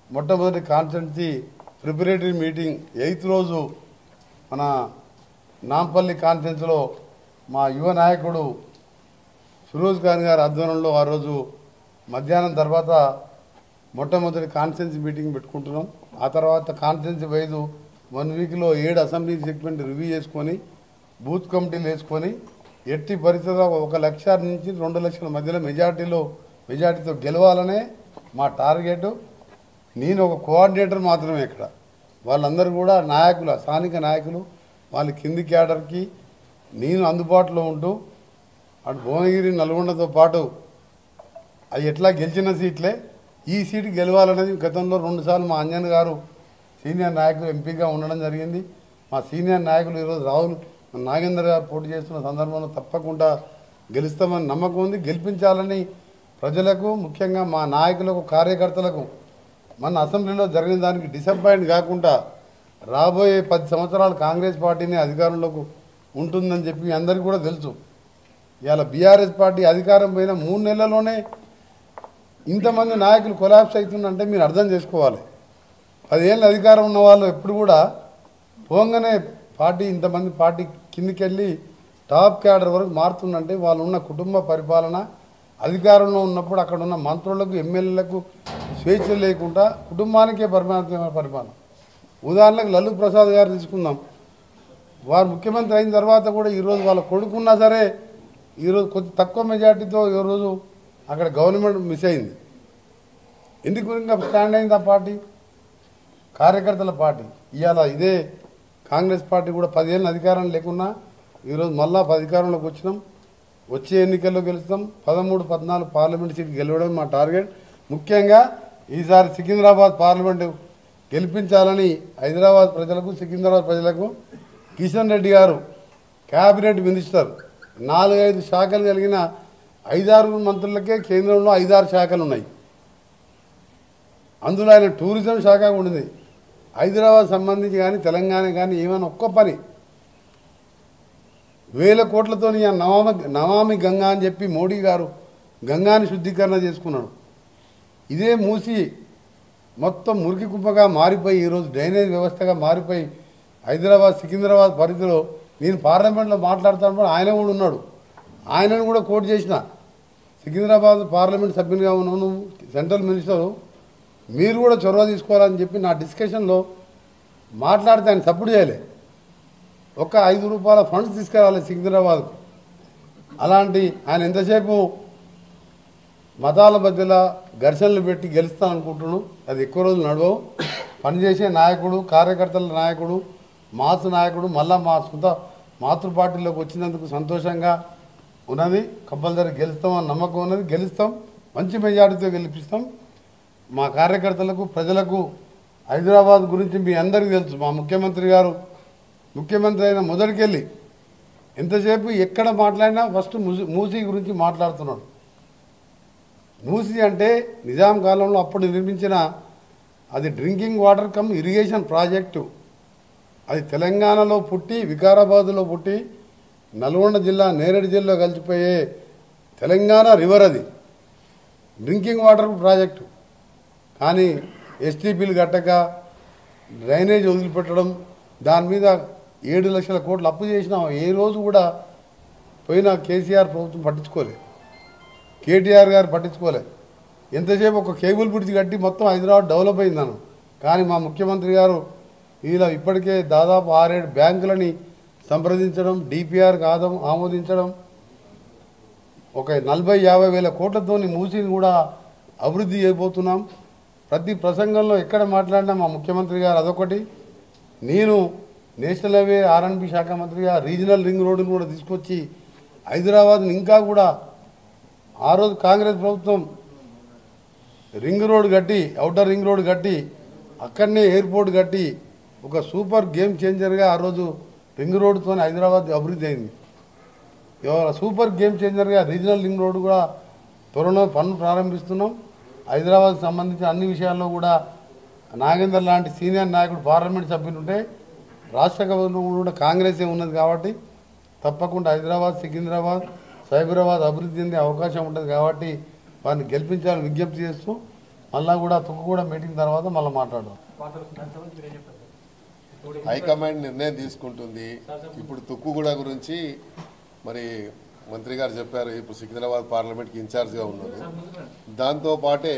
మొట్టమొదటి constituency preparatory meeting eighth రోజు మన నాంపల్లి కాన్ఫరెన్స్లో మా యువ నాయకుడు ఫిరోజ్ ఖాన్ గారి ఆధ్వర్యంలో ఆ రోజు మధ్యాహ్నం తర్వాత మొట్టమొదటి కాన్ఫరెన్స్ మీటింగ్ పెట్టుకుంటున్నాం ఆ తర్వాత కాన్ఫరెన్స్ వైజ్ వన్ వీక్లో ఏడు అసెంబ్లీ సెగ్మెంట్ రివ్యూ చేసుకొని బూత్ కమిటీలు వేసుకొని ఎట్టి పరిస్థితుల్లో ఒక లక్ష నుంచి రెండు లక్షల మధ్యలో మెజార్టీలో మెజార్టీతో గెలవాలనే మా టార్గెట్ నేను ఒక కోఆర్డినేటర్ మాత్రమే ఇక్కడ వాళ్ళందరూ కూడా నాయకులు స్థానిక నాయకులు వాళ్ళ కింది క్యాడర్కి నేను అందుబాటులో ఉంటూ అటు భువనగిరి నల్గొండతో పాటు అవి ఎట్లా గెలిచిన సీట్లే ఈ సీటు గెలవాలనేది గతంలో రెండుసార్లు మా అంజన్ గారు సీనియర్ నాయకులు ఎంపీగా ఉండడం జరిగింది మా సీనియర్ నాయకులు ఈరోజు రాహుల్ నాగేందర్ గారు పోటీ చేస్తున్న సందర్భంలో తప్పకుండా గెలుస్తామని నమ్మకం ఉంది గెలిపించాలని ప్రజలకు ముఖ్యంగా మా నాయకులకు కార్యకర్తలకు మన అసెంబ్లీలో జరిగిన దానికి డిసప్పాయింట్ కాకుండా రాబోయే పది సంవత్సరాలు కాంగ్రెస్ పార్టీని అధికారంలోకి ఉంటుందని చెప్పి మీ అందరికీ కూడా తెలుసు ఇవాళ బీఆర్ఎస్ పార్టీ అధికారం పోయిన మూడు నెలల్లోనే ఇంతమంది నాయకులు కొలాప్స్ అవుతుందంటే మీరు అర్థం చేసుకోవాలి పదేళ్ళ అధికారం ఉన్న వాళ్ళు ఎప్పుడు కూడా పోగానే పార్టీ ఇంతమంది పార్టీ కిందికి వెళ్ళి టాప్ క్యాడర్ వరకు మారుతుందంటే వాళ్ళు ఉన్న కుటుంబ పరిపాలన అధికారంలో ఉన్నప్పుడు అక్కడ ఉన్న మంత్రులకు ఎమ్మెల్యేలకు స్వేచ్ఛ లేకుండా కుటుంబానికే పరిమాణమైన పరిపాలన ఉదాహరణకు లల్లు ప్రసాద్ గారు తీసుకుందాం వారు ముఖ్యమంత్రి అయిన తర్వాత కూడా ఈరోజు వాళ్ళ కొడుకున్నా సరే ఈరోజు కొద్ది తక్కువ మెజార్టీతో ఈరోజు అక్కడ గవర్నమెంట్ మిస్ అయింది ఎందుకు ఇంకా స్టాండ్ అయింది ఆ పార్టీ కార్యకర్తల పార్టీ ఇవాళ ఇదే కాంగ్రెస్ పార్టీ కూడా పదిహేను అధికారం లేకున్నా ఈరోజు మళ్ళా అధికారంలోకి వచ్చినాం వచ్చే ఎన్నికల్లో గెలుస్తాం పదమూడు పద్నాలుగు పార్లమెంట్ సీట్ గెలవడం మా టార్గెట్ ముఖ్యంగా ఈసారి సికింద్రాబాద్ పార్లమెంటు గెలిపించాలని హైదరాబాద్ ప్రజలకు సికింద్రాబాద్ ప్రజలకు కిషన్ రెడ్డి గారు క్యాబినెట్ మినిస్టర్ నాలుగైదు శాఖలు కలిగిన ఐదారు మంత్రులకే కేంద్రంలో ఐదారు శాఖలు ఉన్నాయి అందులో ఆయన టూరిజం శాఖ ఉండింది హైదరాబాద్ సంబంధించి కానీ తెలంగాణ కానీ ఏమైనా ఒక్క పని వేల కోట్లతో నమామి నమామి గంగా అని చెప్పి మోడీ గారు గంగాని శుద్ధీకరణ చేసుకున్నాడు ఇదే మూసి మొత్తం మురికి కుప్పగా మారిపోయి ఈరోజు డ్రైనేజ్ వ్యవస్థగా మారిపోయి హైదరాబాద్ సికింద్రాబాద్ పరిధిలో నేను పార్లమెంట్లో మాట్లాడుతాను ఆయన కూడా ఉన్నాడు ఆయనను కూడా కోట్ చేసిన సికింద్రాబాద్ పార్లమెంట్ సభ్యునిగా ఉన్నాను సెంట్రల్ మినిస్టర్ మీరు కూడా చొరవ తీసుకోవాలని చెప్పి నా డిస్కషన్లో మాట్లాడితే ఆయన సపోర్ట్ చేయలే ఒక ఐదు రూపాయల ఫండ్స్ తీసుకురావాలి సికింద్రాబాద్కు అలాంటి ఆయన ఎంతసేపు మతాల మధ్యలో ఘర్షణలు పెట్టి గెలుస్తాను అనుకుంటున్నాను అది ఎక్కువ రోజులు నడవవు పనిచేసే నాయకుడు కార్యకర్తల నాయకుడు మాస్ నాయకుడు మళ్ళా మా సొంత మాతృ పార్టీలోకి వచ్చినందుకు సంతోషంగా ఉన్నది కంపల్సరీ గెలుస్తామని నమ్మకం ఉన్నది గెలుస్తాం మంచి మెజార్టీతో గెలిపిస్తాం మా కార్యకర్తలకు ప్రజలకు హైదరాబాద్ గురించి మీ అందరికీ తెలుసు మా ముఖ్యమంత్రి గారు ముఖ్యమంత్రి అయిన మొదటికెళ్ళి ఎంతసేపు ఎక్కడ మాట్లాడినా ఫస్ట్ మూసి మూసీ గురించి మాట్లాడుతున్నాడు మూసీ అంటే నిజాం కాలంలో అప్పుడు నిర్మించిన అది drinking water cum irrigation project అది తెలంగాణలో పుట్టి వికారాబాద్లో పుట్టి నల్గొండ జిల్లా నేరేడు జిల్లాలో కలిసిపోయే తెలంగాణ రివర్ అది డ్రింకింగ్ వాటర్ ప్రాజెక్టు కానీ ఎస్టీపీలు కట్టక డ్రైనేజ్ వదిలిపెట్టడం దాని మీద ఏడు లక్షల కోట్లు అప్పు చేసినాం ఏ రోజు కూడా పోయిన కేసీఆర్ ప్రభుత్వం పట్టించుకోలేదు కేటీఆర్ గారు పట్టించుకోలే ఎంతసేపు ఒక కేబుల్ బ్రిడ్జ్ కట్టి మొత్తం హైదరాబాద్ డెవలప్ అయిందను కానీ మా ముఖ్యమంత్రి గారు ఇలా ఇప్పటికే దాదాపు ఆరేడు బ్యాంకులని సంప్రదించడం డిపిఆర్ కాదం ఆమోదించడం ఒక నలభై యాభై వేల కోట్లతోని మూసిని కూడా అభివృద్ధి చేయబోతున్నాం ప్రతి ప్రసంగంలో ఎక్కడ మాట్లాడినా మా ముఖ్యమంత్రి గారు అదొకటి నేను నేషనల్ హైవే ఆర్ఎన్బి శాఖ మంత్రిగా రీజనల్ రింగ్ రోడ్డును కూడా తీసుకొచ్చి హైదరాబాద్ని ఇంకా కూడా ఆ రోజు కాంగ్రెస్ ప్రభుత్వం రింగ్ రోడ్ కట్టి అవుటర్ రింగ్ రోడ్ కట్టి అక్కడనే ఎయిర్పోర్ట్ కట్టి ఒక సూపర్ గేమ్ చేంజర్గా ఆ రోజు రింగ్ రోడ్తో హైదరాబాద్ అభివృద్ధి అయింది ఇవాళ సూపర్ గేమ్ చేంజర్గా రీజనల్ రింగ్ రోడ్ కూడా త్వరలో పనులు ప్రారంభిస్తున్నాం హైదరాబాద్ సంబంధించిన అన్ని విషయాల్లో కూడా నాగేందర్ లాంటి సీనియర్ నాయకుడు పార్లమెంట్ సభ్యులు ఉంటే రాష్ట్ర గవర్నమెంట్ కూడా కాంగ్రెసే ఉన్నది కాబట్టి తప్పకుండా హైదరాబాద్ సికింద్రాబాద్ సైబరాబాద్ అభివృద్ధి చెందే అవకాశం ఉంటుంది కాబట్టి వారిని గెలిపించాలని విజ్ఞప్తి చేస్తూ మళ్ళా కూడా తుక్కు కూడా మీటింగ్ తర్వాత మళ్ళీ మాట్లాడదాం హైకమాండ్ నిర్ణయం తీసుకుంటుంది ఇప్పుడు తుక్కుగూడ గురించి మరి మంత్రి గారు చెప్పారు ఇప్పుడు సికింద్రాబాద్ పార్లమెంట్కి ఇన్ఛార్జ్గా ఉన్నారు దాంతో పాటే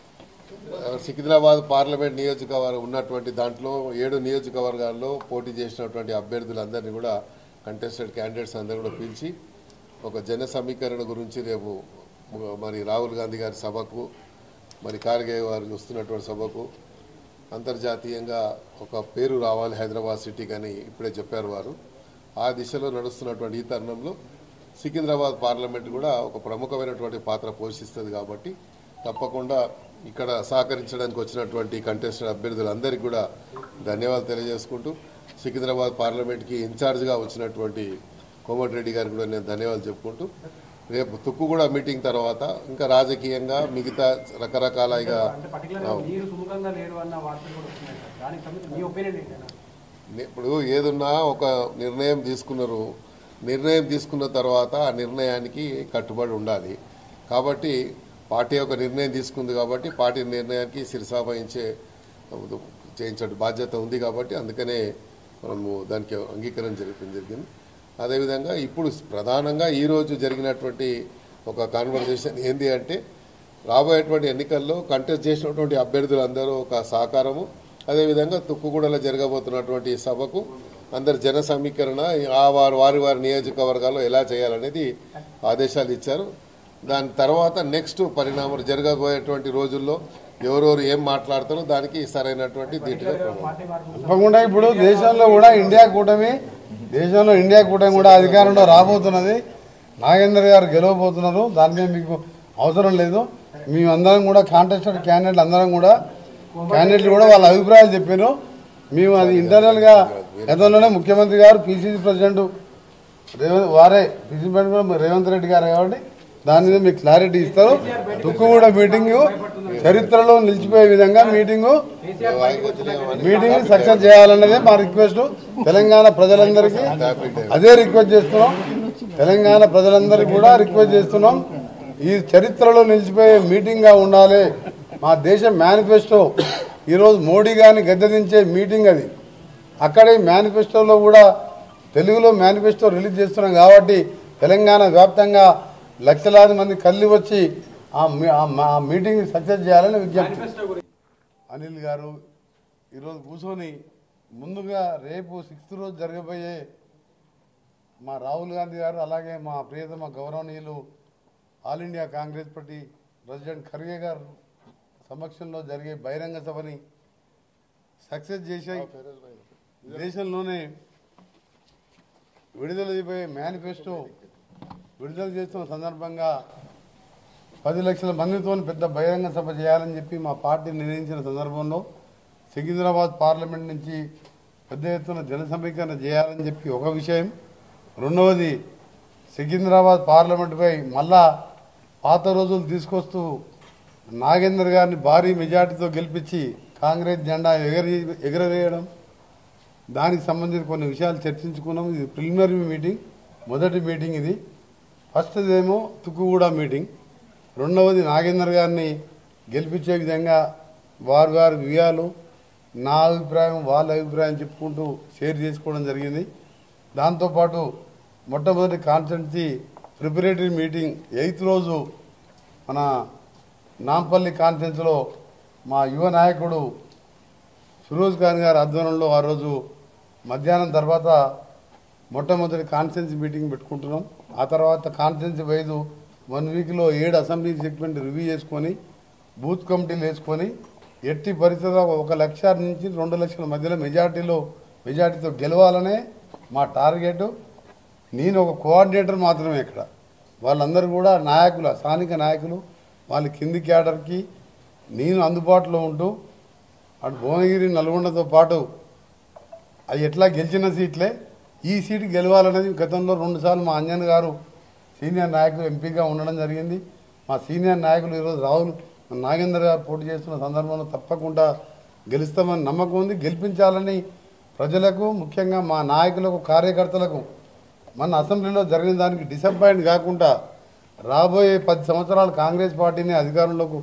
ఆ, సికింద్రాబాద్ పార్లమెంట్ నియోజకవర్గం ఉన్నటువంటి దాంట్లో ఏడు నియోజకవర్గాల్లో పోటీ చేసినటువంటి అభ్యర్థులందరినీ కూడా కంటెస్టెడ్ క్యాండిడేట్స్ అందరూ కూడా పిలిచి ఒక జన సమీకరణ గురించి రేపు మరి రాహుల్ గాంధీ గారి సభకు మరి ఖార్గే వారు వస్తున్నటువంటి సభకు అంతర్జాతీయంగా ఒక పేరు రావాలి హైదరాబాద్ సిటీకి అని ఇప్పుడే చెప్పారు వారు ఆ దిశలో నడుస్తున్నటువంటి ఈ తరుణంలో సికింద్రాబాద్ పార్లమెంట్ కూడా ఒక ప్రముఖమైనటువంటి పాత్ర పోషిస్తుంది కాబట్టి తప్పకుండా ఇక్కడ సహకరించడానికి వచ్చినటువంటి కంటెస్టెడ్ అభ్యర్థులందరికీ కూడా ధన్యవాదాలు తెలియజేసుకుంటూ సికింద్రాబాద్ పార్లమెంట్కి ఇన్ఛార్జ్గా వచ్చినటువంటి కోమటిరెడ్డి గారికి కూడా నేను ధన్యవాదాలు చెప్పుకుంటూ రేపు తుక్కుగూడ మీటింగ్ తర్వాత ఇంకా రాజకీయంగా మిగతా రకరకాల ఇక అంటే పర్టికులర్ మీరు సుముఖంగా లేరు అన్న వార్తలు కూడా వస్తున్నాయి సార్ దానికి సంబంధించి మీ ఒపీనియన్ ఏంటన్నా ఇప్పుడు ఏదున్నా ఒక నిర్ణయం తీసుకున్నారు నిర్ణయం తీసుకున్న తర్వాత ఆ నిర్ణయానికి కట్టుబడి ఉండాలి కాబట్టి పార్టీ ఒక నిర్ణయం తీసుకుంది కాబట్టి పార్టీ నిర్ణయానికి శిరసావహించే చేయించే బాధ్యత ఉంది కాబట్టి అందుకనే మనము దానికి అంగీకారం జరిపింది జరిగింది అదేవిధంగా ఇప్పుడు ప్రధానంగా ఈరోజు జరిగినటువంటి ఒక కాన్వర్జేషన్ ఏంది అంటే రాబోయేటువంటి ఎన్నికల్లో కంటెస్ట్ చేసినటువంటి అభ్యర్థులందరూ ఒక సహకారము అదేవిధంగా తుక్కుగూడలో జరగబోతున్నటువంటి సభకు అందరు జన సమీకరణ ఆ వారి వారి వారి నియోజకవర్గాల్లో ఎలా చేయాలనేది ఆదేశాలు ఇచ్చారు దాని తర్వాత నెక్స్ట్ పరిణామాలు జరగబోయేటువంటి రోజుల్లో ఎవరెవరు ఏం మాట్లాడతారో దానికి సరైనటువంటి దీంట్లో ప్రమాణం పార్టీ మార్పు తప్పకుండా ఇప్పుడు దేశంలో కూడా ఇండియా కూటమి దేశంలో ఇండియా కూటమి కూడా అధికారంలో రాబోతున్నది నాగేంద్ర గారు గెలవబోతున్నారు దాని మీద మీకు అవసరం లేదు మేమందరం కూడా కాంటెస్టెడ్ క్యాండిడేట్లు అందరం కూడా క్యాండిడేట్లు కూడా వాళ్ళ అభిప్రాయాలు చెప్పారు మేము అది ఇంటర్నల్గా గతంలోనే ముఖ్యమంత్రి గారు పిసిసి ప్రెసిడెంట్ రేవంత్ వారే పిసిసి ప్రెసిడెంట్ కూడా రేవంత్ రెడ్డి గారు కాబట్టి దాని మీద మీకు క్లారిటీ ఇస్తారు తుక్కుగూడ మీటింగ్ చరిత్రలో నిలిచిపోయే విధంగా మీటింగు మీటింగ్ సక్సెస్ చేయాలన్నదే మా రిక్వెస్ట్ తెలంగాణ ప్రజలందరికీ అదే రిక్వెస్ట్ చేస్తున్నాం తెలంగాణ ప్రజలందరికీ కూడా రిక్వెస్ట్ చేస్తున్నాం ఈ చరిత్రలో నిలిచిపోయే మీటింగ్గా ఉండాలి మా దేశ మేనిఫెస్టో ఈరోజు మోడీ గారిని గద్దెదించే మీటింగ్ అది అక్కడే మేనిఫెస్టోలో కూడా తెలుగులో మేనిఫెస్టో రిలీజ్ చేస్తున్నాం కాబట్టి తెలంగాణ వ్యాప్తంగా లక్షలాది మంది కళ్ళు వచ్చి ఆ మీ- ఆ మా- ఆ మీటింగ్ సక్సెస్ చేయాలని విజ్ఞప్తి మేనిఫెస్టో గురించి అనిల్ గారు ఈరోజు కూర్చొని ముందుగా రేపు సిక్స్త్ రోజు జరగబోయే మా రాహుల్ గాంధీ గారు అలాగే మా ప్రియతమ గౌరవనీయులు all India Congress party president Kharge గారు సమక్షంలో జరిగే బహిరంగ సభని సక్సెస్ చేసే దేశంలోనే విడుదల అయిపోయే మేనిఫెస్టో విడుదల చేస్తున్న సందర్భంగా పది లక్షల మందితో పెద్ద బహిరంగ సభ చేయాలని చెప్పి మా పార్టీ నిర్ణయించిన సందర్భంలో సికింద్రాబాద్ పార్లమెంట్ నుంచి పెద్ద ఎత్తున జన సమీకరణ చేయాలని చెప్పి ఒక విషయం రెండవది సికింద్రాబాద్ పార్లమెంటుపై మళ్ళా పాత రోజులు తీసుకొస్తూ నాగేందర్ గారిని భారీ మెజార్టీతో గెలిపించి కాంగ్రెస్ జెండా ఎగరి ఎగరవేయడం దానికి సంబంధించిన కొన్ని విషయాలు చర్చించుకున్నాం ఇది ప్రిలిమినరీ మీటింగ్ మొదటి మీటింగ్ ఇది ఫస్ట్ ఏమో తుక్కుగూడ మీటింగ్ రెండవది నాగేందర్ గారిని గెలిపించే విధంగా వారు వారి వ్యూహాలు నా అభిప్రాయం వాళ్ళ అభిప్రాయం చెప్పుకుంటూ షేర్ చేసుకోవడం జరిగింది దాంతోపాటు మొట్టమొదటి కాన్స్టెన్సీ ప్రిపరేటరీ మీటింగ్ ఎయిత్ రోజు మన నాంపల్లి కాన్ఫరెన్స్లో మా యువ నాయకుడు ఫిరోజ్ ఖాన్ గారి ఆధ్వర్యంలో ఆ రోజు మధ్యాహ్నం తర్వాత మొట్టమొదటి కాన్ఫరెన్స్ మీటింగ్ పెట్టుకుంటున్నాం ఆ తర్వాత కాన్ఫరెన్స్ వైదు వన్ వీక్లో ఏడు అసెంబ్లీ సెగ్మెంట్ రివ్యూ చేసుకొని బూత్ కమిటీలు వేసుకొని ఎట్టి పరిస్థితుల్లో ఒక లక్ష నుంచి రెండు లక్షల మధ్యలో మెజార్టీలో మెజార్టీతో గెలవాలనే మా టార్గెట్ నేను ఒక కోఆర్డినేటర్ మాత్రమే ఇక్కడ వాళ్ళందరూ కూడా నాయకులు స్థానిక నాయకులు వాళ్ళ కింది క్యాడర్కి నేను అందుబాటులో ఉంటూ అటు భువనగిరి నల్గొండతో పాటు అది ఎట్లా గెలిచిన సీట్లే ఈ సీటు గెలవాలనేది గతంలో రెండుసార్లు మా అంజన్ గారు సీనియర్ నాయకులు ఎంపీగా ఉండడం జరిగింది మా సీనియర్ నాయకులు ఈరోజు రాహుల్ నాగేందర్ గారు పోటీ చేస్తున్న సందర్భంలో తప్పకుండా గెలుస్తామని నమ్మకం ఉంది గెలిపించాలని ప్రజలకు ముఖ్యంగా మా నాయకులకు కార్యకర్తలకు మన అసెంబ్లీలో జరిగిన దానికి డిసప్పాయింట్ కాకుండా రాబోయే పది సంవత్సరాలు కాంగ్రెస్ పార్టీని అధికారంలోకి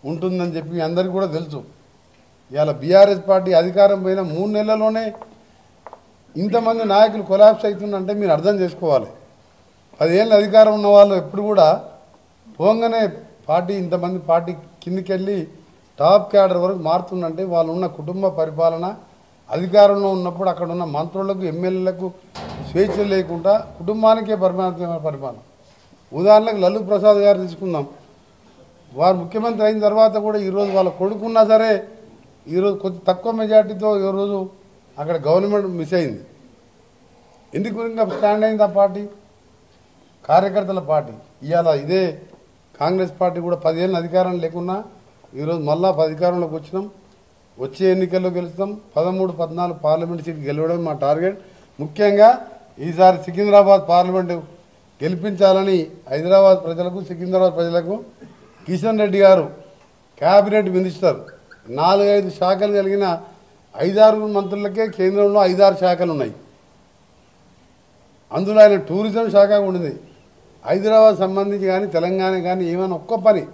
ఉంటుందని చెప్పి మీ అందరికీ కూడా తెలుసు ఇవాళ బీఆర్ఎస్ పార్టీ అధికారం పోయిన మూడు నెలల్లోనే ఇంతమంది నాయకులు కొలాప్స్ అవుతుందంటే మీరు అర్థం చేసుకోవాలి పదేళ్ళు అధికారం ఉన్న వాళ్ళు ఎప్పుడు కూడా పోగానే పార్టీ ఇంతమంది పార్టీ కిందికి వెళ్ళి టాప్ క్యాడర్ వరకు మారుతుందంటే వాళ్ళు ఉన్న కుటుంబ పరిపాలన అధికారంలో ఉన్నప్పుడు అక్కడ ఉన్న మంత్రులకు ఎమ్మెల్యేలకు స్వేచ్ఛ లేకుండా కుటుంబానికే పరిమాణ పరిపాలన ఉదాహరణకు లల్లు ప్రసాద్ గారు తీసుకుందాం వారు ముఖ్యమంత్రి అయిన తర్వాత కూడా ఈరోజు వాళ్ళ కొడుకున్నా సరే ఈరోజు కొద్ది తక్కువ మెజార్టీతో ఈరోజు అక్కడ గవర్నమెంట్ మిస్ అయింది ఎందుకు ఇంకా స్టాండ్ అయింది ఆ పార్టీ కార్యకర్తల పార్టీ ఇవాళ ఇదే కాంగ్రెస్ పార్టీ కూడా పదిహేను అధికారం లేకున్నా ఈరోజు మళ్ళా అధికారంలోకి వచ్చినాం వచ్చే ఎన్నికల్లో గెలుస్తాం పదమూడు పద్నాలుగు పార్లమెంట్ సీట్ గెలవడం మా టార్గెట్ ముఖ్యంగా ఈసారి సికింద్రాబాద్ పార్లమెంటు గెలిపించాలని హైదరాబాద్ ప్రజలకు సికింద్రాబాద్ ప్రజలకు కిషన్ రెడ్డి గారు క్యాబినెట్ మినిస్టర్ నాలుగైదు శాఖలు కలిగిన ఐదారు మంత్రులకే కేంద్రంలో ఐదారు శాఖలు ఉన్నాయి అందులో ఆయన టూరిజం శాఖ ఉండింది హైదరాబాద్ సంబంధించి కానీ తెలంగాణ కానీ ఏమైనా ఒక్క పని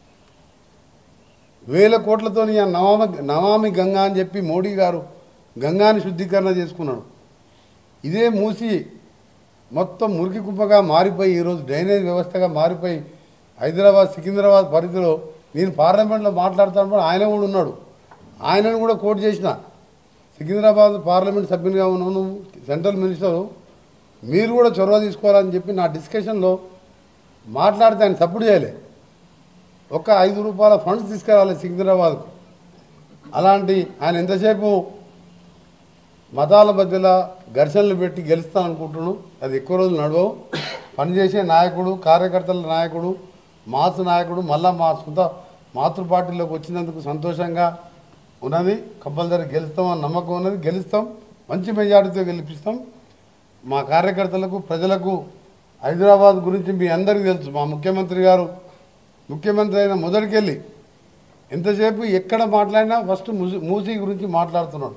వేల కోట్లతో నమామి నమామి గంగా అని చెప్పి మోడీ గారు గంగాని శుద్ధీకరణ చేసుకున్నాడు ఇదే మూసి మొత్తం మురికి కుప్పగా మారిపోయి ఈరోజు డ్రైనేజ్ వ్యవస్థగా మారిపోయి హైదరాబాద్ సికింద్రాబాద్ పరిధిలో నేను పార్లమెంట్లో మాట్లాడుతాను ఆయన కూడా ఉన్నాడు ఆయనను కూడా కోట్ చేసిన సికింద్రాబాద్ పార్లమెంట్ సభ్యునిగా ఉన్నాను సెంట్రల్ మినిస్టర్ మీరు కూడా చొరవ తీసుకోవాలని చెప్పి నా డిస్కషన్లో మాట్లాడితే ఆయన సపోర్ట్ చేయలే ఒక ఐదు రూపాయల ఫండ్స్ తీసుకురావాలి సికింద్రాబాద్కు అలాంటి ఆయన ఎంతసేపు మతాల మధ్యలో ఘర్షణలు పెట్టి గెలుస్తాను అనుకుంటున్నాను అది ఎక్కువ రోజులు నడవవు పనిచేసే నాయకుడు కార్యకర్తల నాయకుడు మాతృ నాయకుడు మళ్ళా మా సొంత మాతృ పార్టీలోకి వచ్చినందుకు సంతోషంగా ఉన్నది కంపల్సరీ గెలుస్తాం అని నమ్మకం ఉన్నది గెలుస్తాం మంచి మెజార్టీతో గెలిపిస్తాం మా కార్యకర్తలకు ప్రజలకు హైదరాబాద్ గురించి మీ అందరికీ తెలుసు మా ముఖ్యమంత్రి గారు ముఖ్యమంత్రి అయిన మొదటికెళ్ళి ఎంతసేపు ఎక్కడ మాట్లాడినా ఫస్ట్ మూసి మూసీ గురించి మాట్లాడుతున్నాడు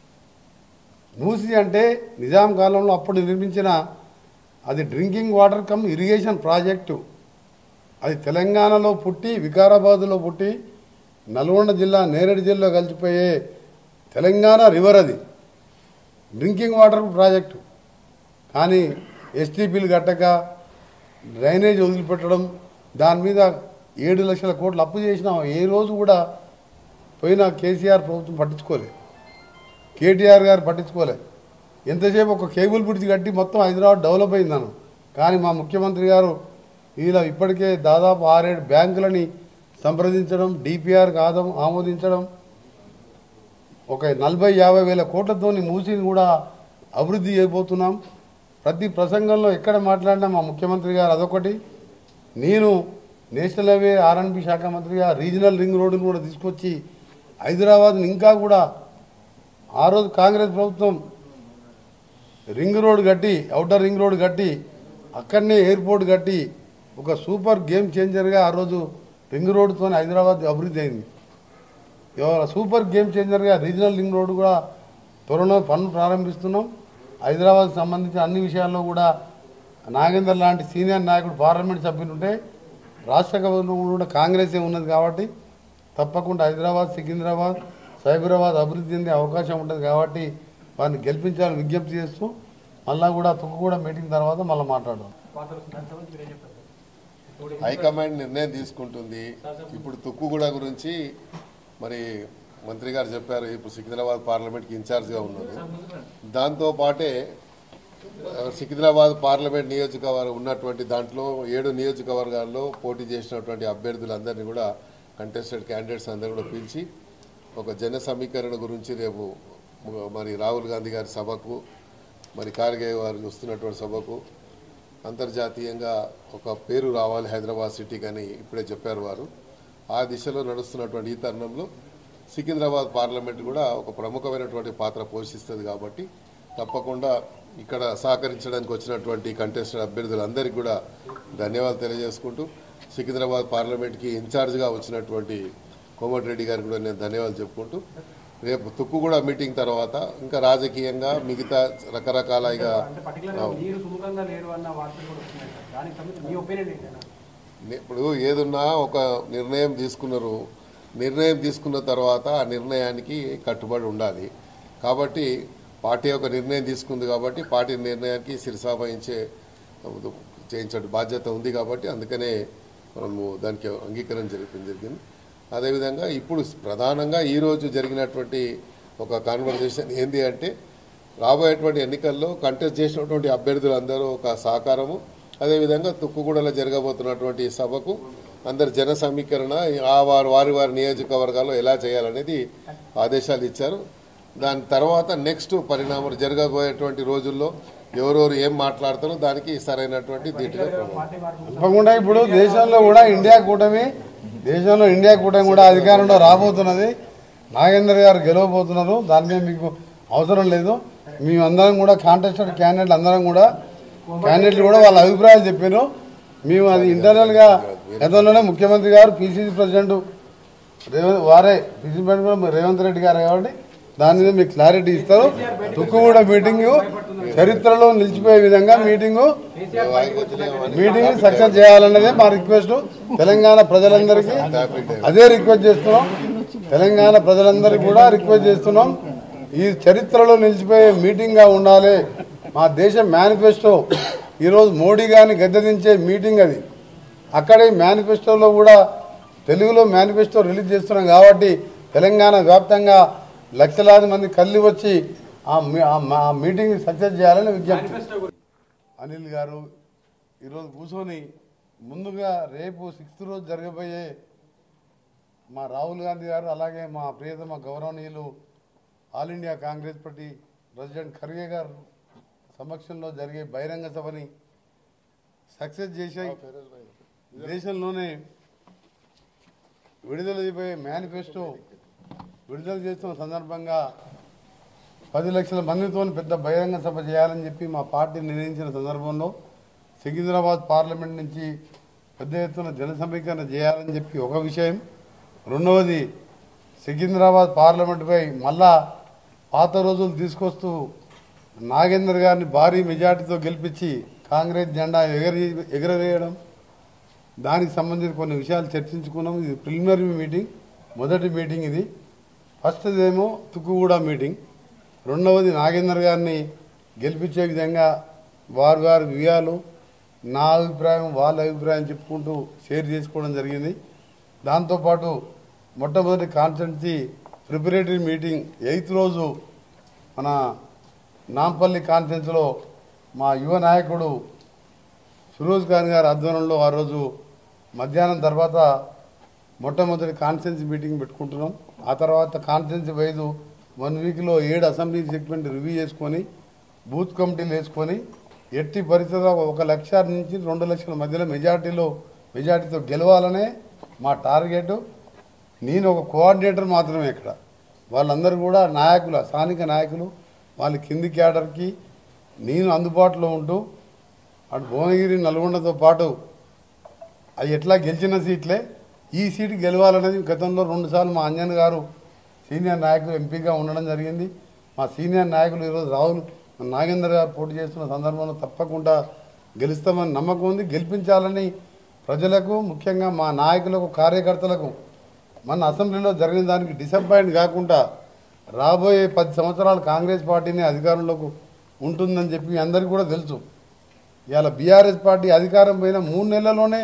మూసీ అంటే నిజాం కాలంలో అప్పుడు నిర్మించిన అది drinking water cum irrigation project అది తెలంగాణలో పుట్టి వికారాబాద్లో పుట్టి నల్గొండ జిల్లా నేరేడు జిల్లా కలిసిపోయే తెలంగాణ రివర్ అది డ్రింకింగ్ వాటర్ ప్రాజెక్టు కానీ ఎస్టీపీలు కట్టక డ్రైనేజ్ వదిలిపెట్టడం దాని మీద ఏడు లక్షల కోట్లు అప్పు చేసినా ఏ రోజు కూడా పోయిన కేసీఆర్ ప్రభుత్వం పట్టించుకోలేదు కేటీఆర్ గారు పట్టించుకోలే ఎంతసేపు ఒక కేబుల్ బ్రిడ్జ్ కట్టి మొత్తం హైదరాబాద్ డెవలప్ అయిందను కానీ మా ముఖ్యమంత్రి గారు ఇలా ఇప్పటికే దాదాపు ఆరేడు బ్యాంకులని సంప్రదించడం డిపిఆర్కి ఆదం ఆమోదించడం ఒక నలభై యాభై వేల కోట్లతోని మూసిని కూడా అభివృద్ధి చేయబోతున్నాం ప్రతి ప్రసంగంలో ఎక్కడ మాట్లాడినా మా ముఖ్యమంత్రి గారు అదొకటి నేను నేషనల్ హైవే ఆర్ఎన్బి శాఖ మంత్రిగా రీజనల్ రింగ్ రోడ్డును కూడా తీసుకొచ్చి హైదరాబాద్ని ఇంకా కూడా ఆ రోజు కాంగ్రెస్ ప్రభుత్వం రింగ్ రోడ్ కట్టి అవుటర్ రింగ్ రోడ్ కట్టి అక్కడనే ఎయిర్పోర్ట్ కట్టి ఒక సూపర్ గేమ్ చేంజర్గా ఆ రోజు రింగ్ రోడ్తో హైదరాబాద్ అభివృద్ధి అయింది ఇవాళ సూపర్ గేమ్ చేంజర్గా రీజనల్ రింగ్ రోడ్ కూడా త్వరలో పనులు ప్రారంభిస్తున్నాం హైదరాబాద్ సంబంధించిన అన్ని విషయాల్లో కూడా నాగేందర్ లాంటి సీనియర్ నాయకుడు పార్లమెంట్ సభ్యులు ఉంటే రాష్ట్ర గవర్నమెంట్ కూడా కాంగ్రెసే ఉన్నది కాబట్టి తప్పకుండా హైదరాబాద్ సికింద్రాబాద్ సైబరాబాద్ అభివృద్ధి చెందే అవకాశం ఉంటుంది కాబట్టి వారిని గెలిపించాలని విజ్ఞప్తి చేస్తూ మళ్ళా కూడా తుక్కుగూడ మీటింగ్ తర్వాత మళ్ళీ మాట్లాడదాం వార్తలు వస్తున్నాయి. దానికి సంబంధించి మీరేం చెప్తారు ఇప్పుడు హైకమాండ్ నిర్ణయం తీసుకుంటుంది ఇప్పుడు తుక్కుగూడ గురించి మరి మంత్రి గారు చెప్పారు ఇప్పుడు సికింద్రాబాద్ పార్లమెంట్కి ఇన్ఛార్జ్గా ఉన్నారు దాంతో పాటే ఆ, సికింద్రాబాద్ పార్లమెంట్ నియోజకవర్గం ఉన్నటువంటి దాంట్లో ఏడు నియోజకవర్గాల్లో పోటీ చేసినటువంటి అభ్యర్థులందరినీ కూడా కంటెస్టెడ్ క్యాండిడేట్స్ అందరూ కూడా పిలిచి ఒక జన సమీకరణ గురించి రేపు మరి రాహుల్ గాంధీ గారి సభకు మరి ఖార్గే గారు వస్తున్నటువంటి సభకు అంతర్జాతీయంగా ఒక పేరు రావాలి హైదరాబాద్ సిటీకి అని ఇప్పుడే చెప్పారు వారు ఆ దిశలో నడుస్తున్నటువంటి ఈ తరుణంలో సికింద్రాబాద్ పార్లమెంట్ కూడా ఒక ప్రముఖమైనటువంటి పాత్ర పోషిస్తుంది కాబట్టి తప్పకుండా ఇక్కడ సహకరించడానికి వచ్చినటువంటి కంటెస్టెడ్ అభ్యర్థులందరికీ కూడా ధన్యవాదాలు తెలియజేసుకుంటూ సికింద్రాబాద్ పార్లమెంట్కి ఇన్ఛార్జ్గా వచ్చినటువంటి కోమటిరెడ్డి గారికి కూడా నేను ధన్యవాదాలు చెప్పుకుంటూ రేపు తుక్కుగూడ మీటింగ్ తర్వాత ఇంకా రాజకీయంగా మిగతా రకరకాల ఇక అంటే పర్టికులర్గా మీరు సుముఖంగా లేరు అన్న వార్తలు కూడా వస్తున్నాయి సార్ దానికి సంబంధించి మీ ఒపీనియన్ ఏంటన్నా ఇప్పుడు ఏదున్నా ఒక నిర్ణయం తీసుకున్నారు నిర్ణయం తీసుకున్న తర్వాత ఆ నిర్ణయానికి కట్టుబడి ఉండాలి కాబట్టి పార్టీ ఒక నిర్ణయం తీసుకుంది కాబట్టి పార్టీ నిర్ణయానికి శిరసావహించే చేయించే బాధ్యత ఉంది కాబట్టి అందుకనే మనము దానికి అంగీకారం జరిపింది జరిగింది అదేవిధంగా ఇప్పుడు ప్రధానంగా ఈరోజు జరిగినటువంటి ఒక కాన్వర్జేషన్ ఏంది అంటే రాబోయేటువంటి ఎన్నికల్లో కంటెస్ట్ చేసినటువంటి అభ్యర్థులందరూ ఒక సహకారము అదేవిధంగా తుక్కుగూడలో జరగబోతున్నటువంటి ఈ సభకు అందరు జన సమీకరణ ఆ వారి వారి వారి నియోజకవర్గాల్లో ఎలా చేయాలనేది ఆదేశాలు ఇచ్చారు దాని తర్వాత నెక్స్ట్ పరిణామాలు జరగబోయేటువంటి రోజుల్లో ఎవరెవరు ఏం మాట్లాడతారో దానికి సరైనటువంటి దీటుగా ప్రమాణం పార్టీ వారు తప్పకుండా ఇప్పుడు దేశంలో కూడా ఇండియా కూటమి దేశంలో ఇండియా కూటమి కూడా అధికారంలో రాబోతున్నది నాగేందర్ గారు గెలవబోతున్నారు దాని మీద మీకు అవసరం లేదు మేమందరం కూడా కాంటెస్టెడ్ క్యాండిడేట్లు అందరం కూడా క్యాండిడేట్లు కూడా వాళ్ళ అభిప్రాయాలు చెప్పారు మేము అది ఇంటర్నల్గా గతంలోనే ముఖ్యమంత్రి గారు పిసిసి ప్రెసిడెంట్ రేవంత్ వారే పిసిసి ప్రెసిడెంట్ కూడా రేవంత్ రెడ్డి గారు కాబట్టి దాని మీద మీకు క్లారిటీ ఇస్తారు తుక్కుగూడ మీటింగ్ చరిత్రలో నిలిచిపోయే విధంగా మీటింగు మీటింగ్ సక్సెస్ చేయాలన్నదే మా రిక్వెస్ట్ తెలంగాణ ప్రజలందరికీ అదే రిక్వెస్ట్ చేస్తున్నాం తెలంగాణ ప్రజలందరికీ కూడా రిక్వెస్ట్ చేస్తున్నాం ఈ చరిత్రలో నిలిచిపోయే మీటింగ్ గా ఉండాలి మా దేశ మేనిఫెస్టో ఈరోజు మోడీ గారిని గద్దెదించే మీటింగ్ అది అక్కడే మేనిఫెస్టోలో కూడా తెలుగులో మేనిఫెస్టో రిలీజ్ చేస్తున్నాం కాబట్టి తెలంగాణ వ్యాప్తంగా లక్షలాది మంది కళ్ళు వచ్చి ఆ మీ- ఆ మా- ఆ మీటింగ్ సక్సెస్ చేయాలని విజ్ఞప్తి అనిల్ గారు ఈరోజు కూర్చొని ముందుగా రేపు సిక్స్త్ రోజు జరగబోయే మా రాహుల్ గాంధీ గారు అలాగే మా ప్రియతమ గౌరవనీయులు all India Congress party president Kharge గారు సమక్షంలో జరిగే బహిరంగ సభని సక్సెస్ చేసే దేశంలోనే విడుదల అయిపోయే మేనిఫెస్టో విడుదల చేస్తున్న సందర్భంగా పది లక్షల మందితో పెద్ద బహిరంగ సభ చేయాలని చెప్పి మా పార్టీ నిర్ణయించిన సందర్భంలో సికింద్రాబాద్ పార్లమెంట్ నుంచి పెద్ద ఎత్తున జన సమీకరణ చేయాలని చెప్పి ఒక విషయం రెండవది సికింద్రాబాద్ పార్లమెంటుపై మళ్ళా పాత రోజులు తీసుకొస్తూ నాగేందర్ గారిని భారీ మెజార్టీతో గెలిపించి కాంగ్రెస్ జెండా ఎగరి ఎగరవేయడం దానికి సంబంధించిన కొన్ని విషయాలు చర్చించుకున్నాం ఇది ప్రిలిమినరీ మీటింగ్ మొదటి మీటింగ్ ఇది ఫస్ట్ ఏమో తుక్కుగూడ మీటింగ్ రెండవది నాగేందర్ గారిని గెలిపించే విధంగా వారు వారి వ్యూహాలు నా అభిప్రాయం వాళ్ళ అభిప్రాయం చెప్పుకుంటూ షేర్ చేసుకోవడం జరిగింది దాంతోపాటు మొట్టమొదటి కాన్స్టెన్సీ ప్రిపరేటరీ మీటింగ్ ఎయిత్ రోజు మన నాంపల్లి కాన్ఫరెన్స్లో మా యువ నాయకుడు ఫిరోజ్ ఖాన్ గారి ఆధ్వర్యంలో ఆ రోజు మధ్యాహ్నం తర్వాత మొట్టమొదటి కాన్ఫరెన్స్ మీటింగ్ పెట్టుకుంటున్నాం ఆ తర్వాత కాన్ఫరెన్స్ వైదు వన్ వీక్లో ఏడు అసెంబ్లీ సెగ్మెంట్ రివ్యూ చేసుకొని బూత్ కమిటీలు వేసుకొని ఎట్టి పరిస్థితుల్లో ఒక లక్ష నుంచి రెండు లక్షల మధ్యలో మెజార్టీలో మెజార్టీతో గెలవాలనే మా టార్గెట్ నేను ఒక కోఆర్డినేటర్ మాత్రమే ఇక్కడ వాళ్ళందరూ కూడా నాయకులు స్థానిక నాయకులు వాళ్ళ కింది క్యాడర్కి నేను అందుబాటులో ఉంటూ అటు భువనగిరి నల్గొండతో పాటు అది ఎట్లా గెలిచిన సీట్లే ఈ సీటు గెలవాలనేది గతంలో రెండుసార్లు మా అంజన్ గారు సీనియర్ నాయకులు ఎంపీగా ఉండడం జరిగింది మా సీనియర్ నాయకులు ఈరోజు రాహుల్ నాగేందర్ గారు పోటీ చేస్తున్న సందర్భంలో తప్పకుండా గెలుస్తామని నమ్మకం ఉంది గెలిపించాలని ప్రజలకు ముఖ్యంగా మా నాయకులకు కార్యకర్తలకు మన అసెంబ్లీలో జరిగిన దానికి డిసప్పాయింట్ కాకుండా రాబోయే పది సంవత్సరాలు కాంగ్రెస్ పార్టీని అధికారంలోకి ఉంటుందని చెప్పి మీ అందరికీ కూడా తెలుసు ఇవాళ బీఆర్ఎస్ పార్టీ అధికారం పోయిన మూడు నెలల్లోనే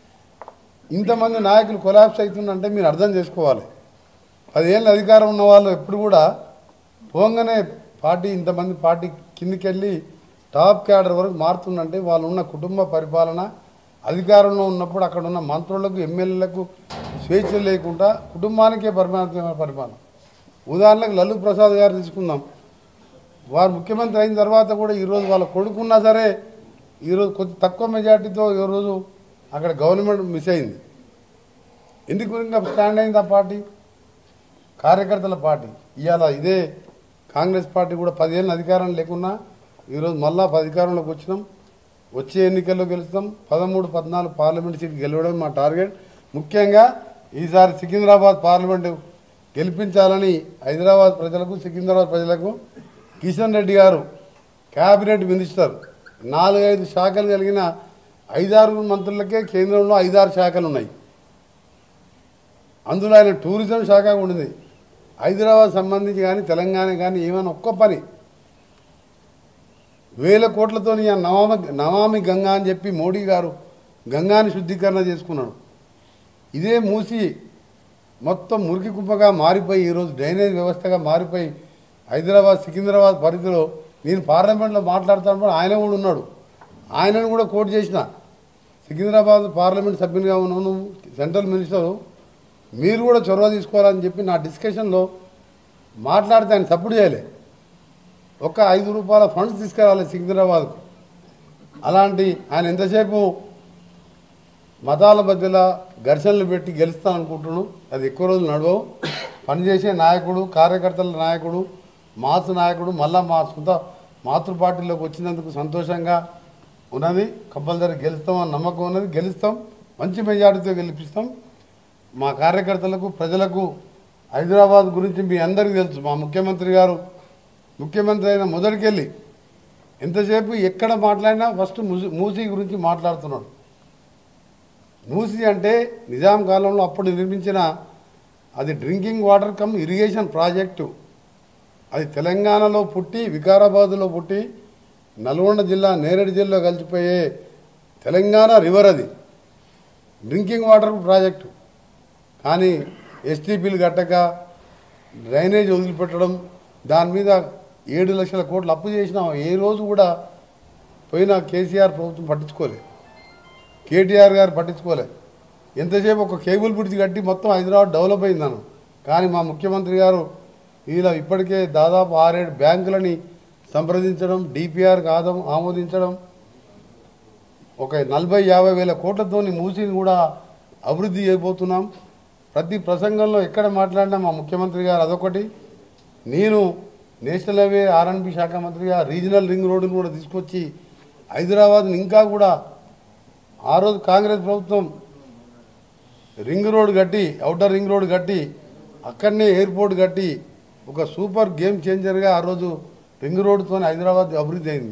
ఇంతమంది నాయకులు కొలాప్స్ అవుతుందంటే మీరు అర్థం చేసుకోవాలి పదేళ్ళ అధికారం ఉన్న వాళ్ళు ఎప్పుడు కూడా పోగానే పార్టీ ఇంతమంది పార్టీ కిందికి వెళ్ళి టాప్ క్యాడర్ వరకు మారుతుందంటే వాళ్ళు ఉన్న కుటుంబ పరిపాలన అధికారంలో ఉన్నప్పుడు అక్కడ ఉన్న మంత్రులకు ఎమ్మెల్యేలకు స్వేచ్ఛ లేకుండా కుటుంబానికే పరిపాలన పరిపాలన ఉదాహరణకు లల్లు ప్రసాద్ గారు తీసుకుందాం వారు ముఖ్యమంత్రి అయిన తర్వాత కూడా ఈరోజు వాళ్ళ కొడుకున్నా సరే ఈరోజు కొద్ది తక్కువ మెజార్టీతో ఈరోజు అక్కడ గవర్నమెంట్ మిస్ అయింది ఎందుకు ఇంకా స్టాండ్ అయింది ఆ పార్టీ కార్యకర్తల పార్టీ ఇవాళ ఇదే కాంగ్రెస్ పార్టీ కూడా పదిహేను అధికారం లేకున్నా ఈరోజు మళ్ళా అధికారంలోకి వచ్చినాం వచ్చే ఎన్నికల్లో గెలుస్తాం పదమూడు పద్నాలుగు పార్లమెంట్ సీట్ గెలవడం మా టార్గెట్ ముఖ్యంగా ఈసారి సికింద్రాబాద్ పార్లమెంటు గెలిపించాలని హైదరాబాద్ ప్రజలకు సికింద్రాబాద్ ప్రజలకు కిషన్ రెడ్డి గారు క్యాబినెట్ మినిస్టర్ నాలుగైదు శాఖలు కలిగిన ఐదారు మంత్రులకే కేంద్రంలో ఐదారు శాఖలు ఉన్నాయి అందులో ఆయన టూరిజం శాఖ ఉండింది హైదరాబాద్ సంబంధించి కానీ తెలంగాణ కానీ ఏమైనా ఒక్క పని వేల కోట్లతో నమామి నమామి గంగా అని చెప్పి మోడీ గారు గంగాని శుద్ధీకరణ చేసుకున్నాడు ఇదే మూసి మొత్తం మురికి కుప్పగా మారిపోయి ఈరోజు డ్రైనేజ్ వ్యవస్థగా మారిపోయి హైదరాబాద్ సికింద్రాబాద్ పరిధిలో నేను పార్లమెంట్లో మాట్లాడుతాను ఆయన కూడా ఉన్నాడు ఆయనను కూడా కోట్ చేసిన సికింద్రాబాద్ పార్లమెంట్ సభ్యునిగా ఉన్నాను సెంట్రల్ మినిస్టర్ మీరు కూడా చొరవ తీసుకోవాలని చెప్పి నా డిస్కషన్లో మాట్లాడితే ఆయన సపోర్ట్ చేయలే ఒక ఐదు రూపాయల ఫండ్స్ తీసుకురావాలి సికింద్రాబాద్కు అలాంటి ఆయన ఎంతసేపు మతాల మధ్యలో ఘర్షణలు పెట్టి గెలుస్తాననుకుంటున్నాను అది ఎక్కువ రోజులు నడవవు పనిచేసే నాయకుడు కార్యకర్తల నాయకుడు మాసు నాయకుడు మళ్ళా మా సొంత మాతృ పార్టీలోకి వచ్చినందుకు సంతోషంగా ఉన్నది కంపల్సరీ గెలుస్తామని నమ్మకం ఉన్నది గెలుస్తాం మంచి మెజార్టీతో గెలిపిస్తాం మా కార్యకర్తలకు ప్రజలకు హైదరాబాద్ గురించి మీ అందరికీ తెలుసు మా ముఖ్యమంత్రి గారు ముఖ్యమంత్రి అయిన మొదటికెళ్ళి ఎంతసేపు ఎక్కడ మాట్లాడినా ఫస్ట్ మూసి మూసీ గురించి మాట్లాడుతున్నాడు మూసీ అంటే నిజాం కాలంలో అప్పుడు నిర్మించిన అది drinking water cum irrigation project అది తెలంగాణలో పుట్టి వికారాబాద్లో పుట్టి నల్గొండ జిల్లా నేరేడు జిల్లా కలిసిపోయే తెలంగాణ రివర్ అది డ్రింకింగ్ వాటర్ ప్రాజెక్టు కానీ ఎస్టీపీలు కట్టక డ్రైనేజ్ వదిలిపెట్టడం దాని మీద ఏడు లక్షల కోట్లు అప్పు చేసినా ఏ రోజు కూడా పోయిన కేసీఆర్ ప్రభుత్వం పట్టించుకోలేదు కేటీఆర్ గారు పట్టించుకోలేదు ఎంతసేపు ఒక కేబుల్ బ్రిడ్జ్ కట్టి మొత్తం హైదరాబాద్ డెవలప్ అయిందను కానీ మా ముఖ్యమంత్రి గారు ఇలా ఇప్పటికే దాదాపు ఆరేడు బ్యాంకులని సంప్రదించడం డిపిఆర్ ఆదం ఆమోదించడం ఒక నలభై యాభై వేల కోట్లతోని మూసిని కూడా అభివృద్ధి చేయబోతున్నాం ప్రతి ప్రసంగంలో ఎక్కడ మాట్లాడినా మా ముఖ్యమంత్రి గారు అదొకటి నేను నేషనల్ హైవే ఆర్ఎన్బి శాఖ మంత్రిగా రీజనల్ రింగ్ రోడ్డును కూడా తీసుకొచ్చి హైదరాబాద్ని ఇంకా కూడా ఆ రోజు కాంగ్రెస్ ప్రభుత్వం రింగ్ రోడ్ కట్టి అవుటర్ రింగ్ రోడ్ కట్టి అక్కడనే ఎయిర్పోర్ట్ కట్టి ఒక సూపర్ గేమ్ చేంజర్గా ఆ రోజు రింగ్ రోడ్తో హైదరాబాద్ అభివృద్ధి అయింది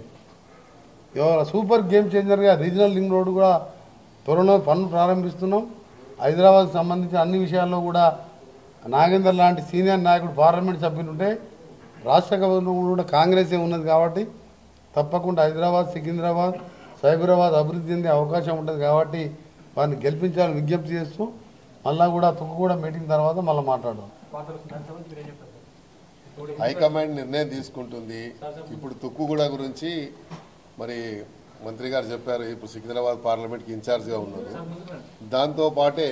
ఇవాళ సూపర్ గేమ్ చేంజర్గా రీజనల్ రింగ్ రోడ్ కూడా త్వరలో పనులు ప్రారంభిస్తున్నాం హైదరాబాద్ సంబంధించిన అన్ని విషయాల్లో కూడా నాగేందర్ లాంటి సీనియర్ నాయకుడు పార్లమెంట్ సభ్యులు ఉంటే రాష్ట్ర గవర్నర్ కూడా కాంగ్రెసే ఉన్నది కాబట్టి తప్పకుండా హైదరాబాద్ సికింద్రాబాద్ సైబరాబాద్ అభివృద్ధి చెందే అవకాశం ఉంటుంది కాబట్టి వారిని గెలిపించాలని విజ్ఞప్తి చేస్తూ మళ్ళా కూడా తుక్కు కూడా మీటింగ్ తర్వాత మళ్ళీ మాట్లాడదాం వార్తలు దానికి సంబంధించి మీరేం చెప్తారు సార్ హైకమాండ్ నిర్ణయం తీసుకుంటుంది ఇప్పుడు తుక్కుగూడ గురించి మరి మంత్రి గారు చెప్పారు ఇప్పుడు సికింద్రాబాద్ పార్లమెంట్కి ఇన్ఛార్జ్గా ఉన్నారు దాంతో పాటే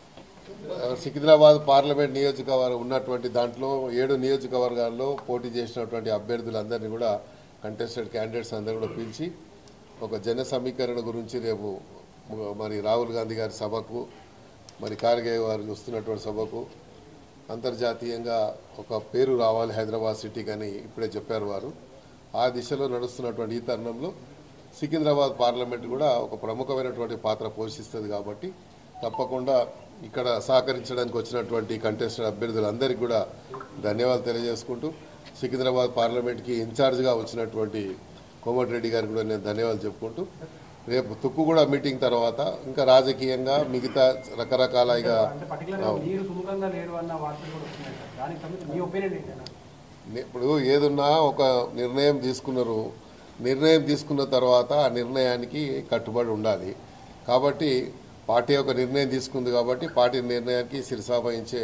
ఆ, సికింద్రాబాద్ పార్లమెంట్ నియోజకవర్గం ఉన్నటువంటి దాంట్లో ఏడు నియోజకవర్గాల్లో పోటీ చేసినటువంటి అభ్యర్థులందరినీ కూడా కంటెస్టెడ్ క్యాండిడేట్స్ అందరూ కూడా పిలిచి ఒక జన సమీకరణ గురించి రేపు మరి రాహుల్ గాంధీ గారి సభకు మరి ఖార్గే వారు వస్తున్నటువంటి సభకు అంతర్జాతీయంగా ఒక పేరు రావాలి హైదరాబాద్ సిటీకి అని ఇప్పుడే చెప్పారు వారు ఆ దిశలో నడుస్తున్నటువంటి ఈ తరుణంలో సికింద్రాబాద్ పార్లమెంట్ కూడా ఒక ప్రముఖమైనటువంటి పాత్ర పోషిస్తుంది కాబట్టి తప్పకుండా ఇక్కడ సహకరించడానికి వచ్చినటువంటి కంటెస్టెడ్ అభ్యర్థులందరికీ కూడా ధన్యవాదాలు తెలియజేసుకుంటూ సికింద్రాబాద్ పార్లమెంట్కి ఇన్ఛార్జ్గా వచ్చినటువంటి కోమటిరెడ్డి గారికి కూడా నేను ధన్యవాదాలు చెప్పుకుంటూ రేపు తుక్కు కూడా మీటింగ్ తర్వాత ఇంకా రాజకీయంగా మిగతా రకరకాల ఇక అంటే పర్టికులర్ మీరు సుముఖంగా లేరు అన్న వార్తలు కూడా వస్తున్నాయి సార్ దానికి సంబంధించి మీ ఒపీనియన్ ఏంటన్నా ఇప్పుడు ఏదున్నా ఒక నిర్ణయం తీసుకున్నారు నిర్ణయం తీసుకున్న తర్వాత ఆ నిర్ణయానికి కట్టుబడి ఉండాలి కాబట్టి పార్టీ ఒక నిర్ణయం తీసుకుంది కాబట్టి పార్టీ నిర్ణయానికి శిరసావహించే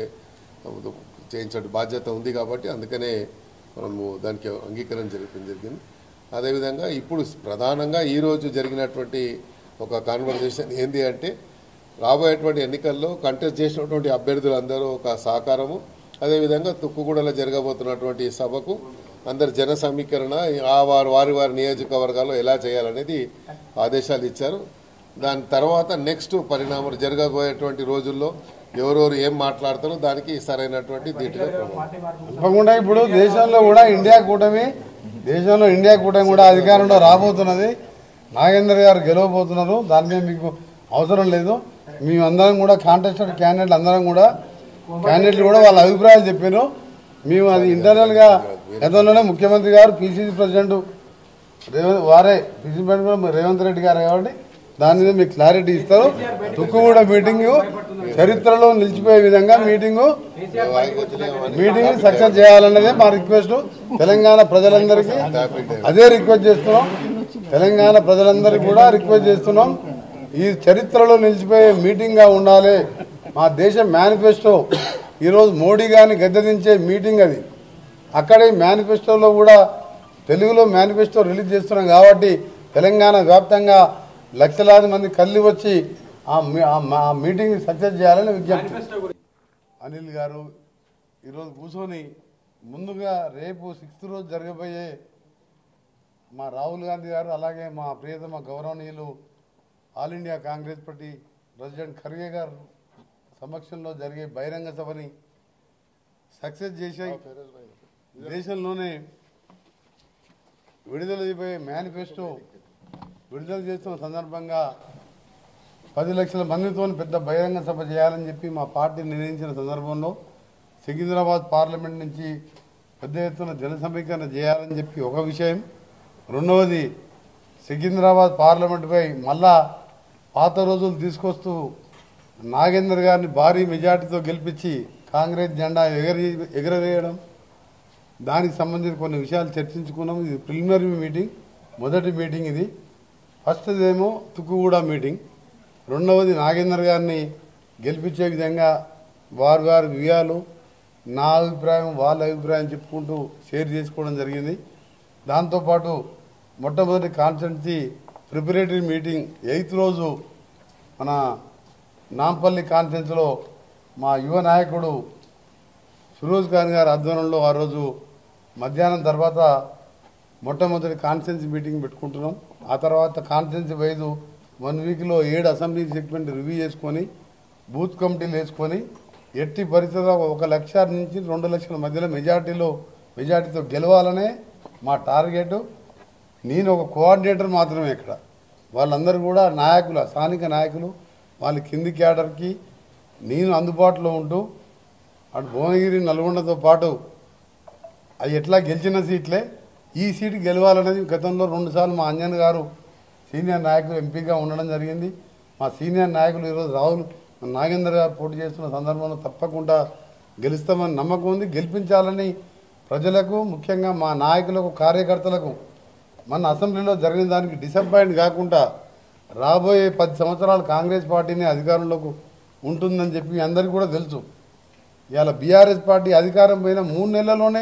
చేయించే బాధ్యత ఉంది కాబట్టి అందుకనే మనము దానికి అంగీకరణ జరిపింది జరిగింది అదేవిధంగా ఇప్పుడు ప్రధానంగా ఈరోజు జరిగినటువంటి ఒక కాన్వర్జేషన్ ఏంది అంటే రాబోయేటువంటి ఎన్నికల్లో కంటెస్ట్ చేసినటువంటి అభ్యర్థులందరూ ఒక సహకారము అదేవిధంగా తుక్కుగూడలో జరగబోతున్నటువంటి ఈ సభకు అందరు జన సమీకరణ ఆ వారు వారి వారి నియోజకవర్గాల్లో ఎలా చేయాలనేది ఆదేశాలు ఇచ్చారు దాని తర్వాత నెక్స్ట్ పరిణామాలు జరగబోయేటువంటి రోజుల్లో ఎవరెవరు ఏం మాట్లాడతారో దానికి సరైనటువంటి దీంట్లో ప్రభావం పార్టీ మార్పు తప్పకుండా ఇప్పుడు దేశంలో కూడా ఇండియా కూటమి దేశంలో ఇండియా కూటమి కూడా అధికారంలో రాబోతున్నది నాగేంద్ర గారు గెలవబోతున్నారు దాని మీద మీకు అవసరం లేదు మేమందరం కూడా కాంటెస్టెడ్ క్యాండిడేట్లు అందరం కూడా క్యాండిడేట్లు కూడా వాళ్ళ అభిప్రాయాలు చెప్పారు మేము అది ఇంటర్నల్గా గతంలోనే ముఖ్యమంత్రి గారు పిసిసి ప్రెసిడెంట్ రేవంత్ వారే పిసిసి ప్రెసిడెంట్ కూడా రేవంత్ రెడ్డి గారు కాబట్టి దాని మీద మీకు క్లారిటీ ఇస్తారు తుక్కు కూడా మీటింగ్ చరిత్రలో నిలిచిపోయే విధంగా మీటింగు కేసీఆర్ బయటకు వచ్చినాక మీటింగ్ సక్సెస్ చేయాలన్నదే మా రిక్వెస్ట్ తెలంగాణ ప్రజలందరికీ అదే రిక్వెస్ట్ చేస్తున్నాం తెలంగాణ ప్రజలందరికీ కూడా రిక్వెస్ట్ చేస్తున్నాం ఈ చరిత్రలో నిలిచిపోయే మీటింగ్గా ఉండాలి మా దేశ మేనిఫెస్టో ఈరోజు మోడీ గారిని గద్దెదించే మీటింగ్ అది అక్కడే మేనిఫెస్టోలో కూడా తెలుగులో మేనిఫెస్టో రిలీజ్ చేస్తున్నాం కాబట్టి తెలంగాణ వ్యాప్తంగా లక్షలాది మంది కళ్ళు వచ్చి ఆ మీ- ఆ మా- ఆ మీటింగ్ సక్సెస్ చేయాలని విజ్ఞప్తి మేనిఫెస్టో గురించి అనిల్ గారు ఈరోజు కూర్చొని ముందుగా రేపు సిక్స్త్ రోజు జరగబోయే మా రాహుల్ గాంధీ గారు అలాగే మా ప్రియతమ గౌరవనీయులు all India Congress party president Kharge గారు సమక్షంలో జరిగే బహిరంగ సభని సక్సెస్ చేసే దేశంలోనే విడుదల చేయబోయే మేనిఫెస్టో విడుదల చేస్తున్న సందర్భంగా పది లక్షల మందితో పెద్ద బహిరంగ సభ చేయాలని చెప్పి మా పార్టీ నిర్ణయించిన సందర్భంలో సికింద్రాబాద్ పార్లమెంట్ నుంచి పెద్ద ఎత్తున జన సమీకరణ చేయాలని చెప్పి ఒక విషయం రెండవది సికింద్రాబాద్ పార్లమెంటుపై మళ్ళా పాత రోజులు తీసుకొస్తూ నాగేందర్ గారిని భారీ మెజార్టీతో గెలిపించి కాంగ్రెస్ జెండా ఎగరి ఎగరవేయడం దానికి సంబంధించిన కొన్ని విషయాలు చర్చించుకున్నాం ఇది ప్రిలిమినరీ మీటింగ్ మొదటి మీటింగ్ ఇది ఫస్ట్ ఏమో తుక్కుగూడ మీటింగ్ రెండవది నాగేందర్ గారిని గెలిపించే విధంగా వారు వారి వ్యూహాలు నా అభిప్రాయం వాళ్ళ అభిప్రాయం చెప్పుకుంటూ షేర్ చేసుకోవడం జరిగింది దాంతోపాటు మొట్టమొదటి కాన్స్టెన్సీ ప్రిపరేటరీ మీటింగ్ ఎయిత్ రోజు మన నాంపల్లి కాన్ఫరెన్స్లో మా యువ నాయకుడు ఫిరోజ్ ఖాన్ గారి ఆధ్వర్యంలో ఆ రోజు మధ్యాహ్నం తర్వాత మొట్టమొదటి కాన్ఫరెన్స్ మీటింగ్ పెట్టుకుంటున్నాం ఆ తర్వాత కాన్ఫరెన్స్ వైదు వన్ వీక్లో ఏడు అసెంబ్లీ సెగ్మెంట్ రివ్యూ చేసుకొని బూత్ కమిటీలు వేసుకొని ఎట్టి పరిస్థితుల్లో ఒక లక్ష నుంచి రెండు లక్షల మధ్యలో మెజార్టీలో మెజార్టీతో గెలవాలనే మా టార్గెట్ నేను ఒక కోఆర్డినేటర్ మాత్రమే ఇక్కడ వాళ్ళందరూ కూడా నాయకులు స్థానిక నాయకులు వాళ్ళ కింది క్యాడర్కి నేను అందుబాటులో ఉంటూ అటు భువనగిరి నల్గొండతో పాటు అవి ఎట్లా గెలిచిన సీట్లే ఈ సీటు గెలవాలనేది గతంలో రెండుసార్లు మా అంజన్ గారు సీనియర్ నాయకులు ఎంపీగా ఉండడం జరిగింది మా సీనియర్ నాయకులు ఈరోజు రాహుల్ నాగేందర్ గారు పోటీ చేస్తున్న సందర్భంలో తప్పకుండా గెలుస్తామని నమ్మకం ఉంది గెలిపించాలని ప్రజలకు ముఖ్యంగా మా నాయకులకు కార్యకర్తలకు మన అసెంబ్లీలో జరిగిన దానికి డిసప్పాయింట్ కాకుండా రాబోయే పది సంవత్సరాలు కాంగ్రెస్ పార్టీని అధికారంలోకి ఉంటుందని చెప్పి మీ అందరికీ కూడా తెలుసు ఇవాళ బీఆర్ఎస్ పార్టీ అధికారం పోయిన మూడు నెలల్లోనే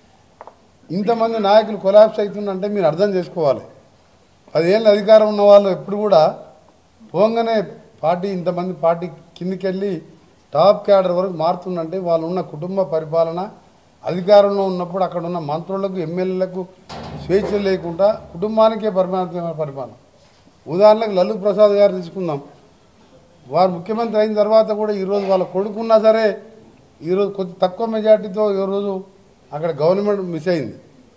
ఇంతమంది నాయకులు కొలాప్స్ అవుతుందంటే మీరు అర్థం చేసుకోవాలి పదేళ్ళ అధికారం ఉన్న వాళ్ళు ఎప్పుడు కూడా పోగానే పార్టీ ఇంతమంది పార్టీ కిందికి వెళ్ళి టాప్ క్యాడర్ వరకు మారుతుందంటే వాళ్ళు ఉన్న కుటుంబ పరిపాలన అధికారంలో ఉన్నప్పుడు అక్కడ ఉన్న మంత్రులకు ఎమ్మెల్యేలకు స్వేచ్ఛ లేకుండా కుటుంబానికే పరిమాణమైన పరిపాలన ఉదాహరణకు లల్లు ప్రసాద్ గారు తీసుకుందాం వారు ముఖ్యమంత్రి అయిన తర్వాత కూడా ఈరోజు వాళ్ళ కొడుకున్నా సరే ఈరోజు కొద్ది తక్కువ మెజార్టీతో ఈరోజు అక్కడ గవర్నమెంట్ మిస్ అయింది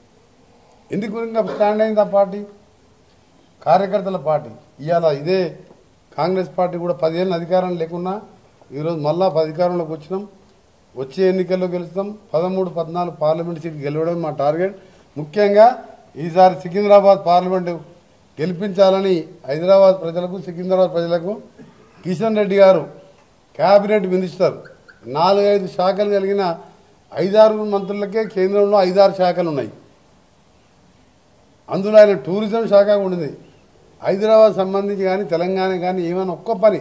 ఎందుకు ఇంకా స్టాండ్ అయింది ఆ పార్టీ కార్యకర్తల పార్టీ ఇవాళ ఇదే కాంగ్రెస్ పార్టీ కూడా పదిహేను అధికారం లేకున్నా ఈరోజు మళ్ళా అధికారంలోకి వచ్చినాం వచ్చే ఎన్నికల్లో గెలుస్తాం పదమూడు పద్నాలుగు పార్లమెంట్ సీట్ గెలవడం మా టార్గెట్ ముఖ్యంగా ఈసారి సికింద్రాబాద్ పార్లమెంటు గెలిపించాలని హైదరాబాద్ ప్రజలకు సికింద్రాబాద్ ప్రజలకు కిషన్ రెడ్డి గారు క్యాబినెట్ మినిస్టర్ నాలుగైదు శాఖలు కలిగిన ఐదారు మంత్రులకే కేంద్రంలో ఐదారు శాఖలు ఉన్నాయి అందులో ఆయన టూరిజం శాఖ ఉండింది హైదరాబాద్ సంబంధించి కానీ తెలంగాణ కానీ ఏమైనా ఒక్క పని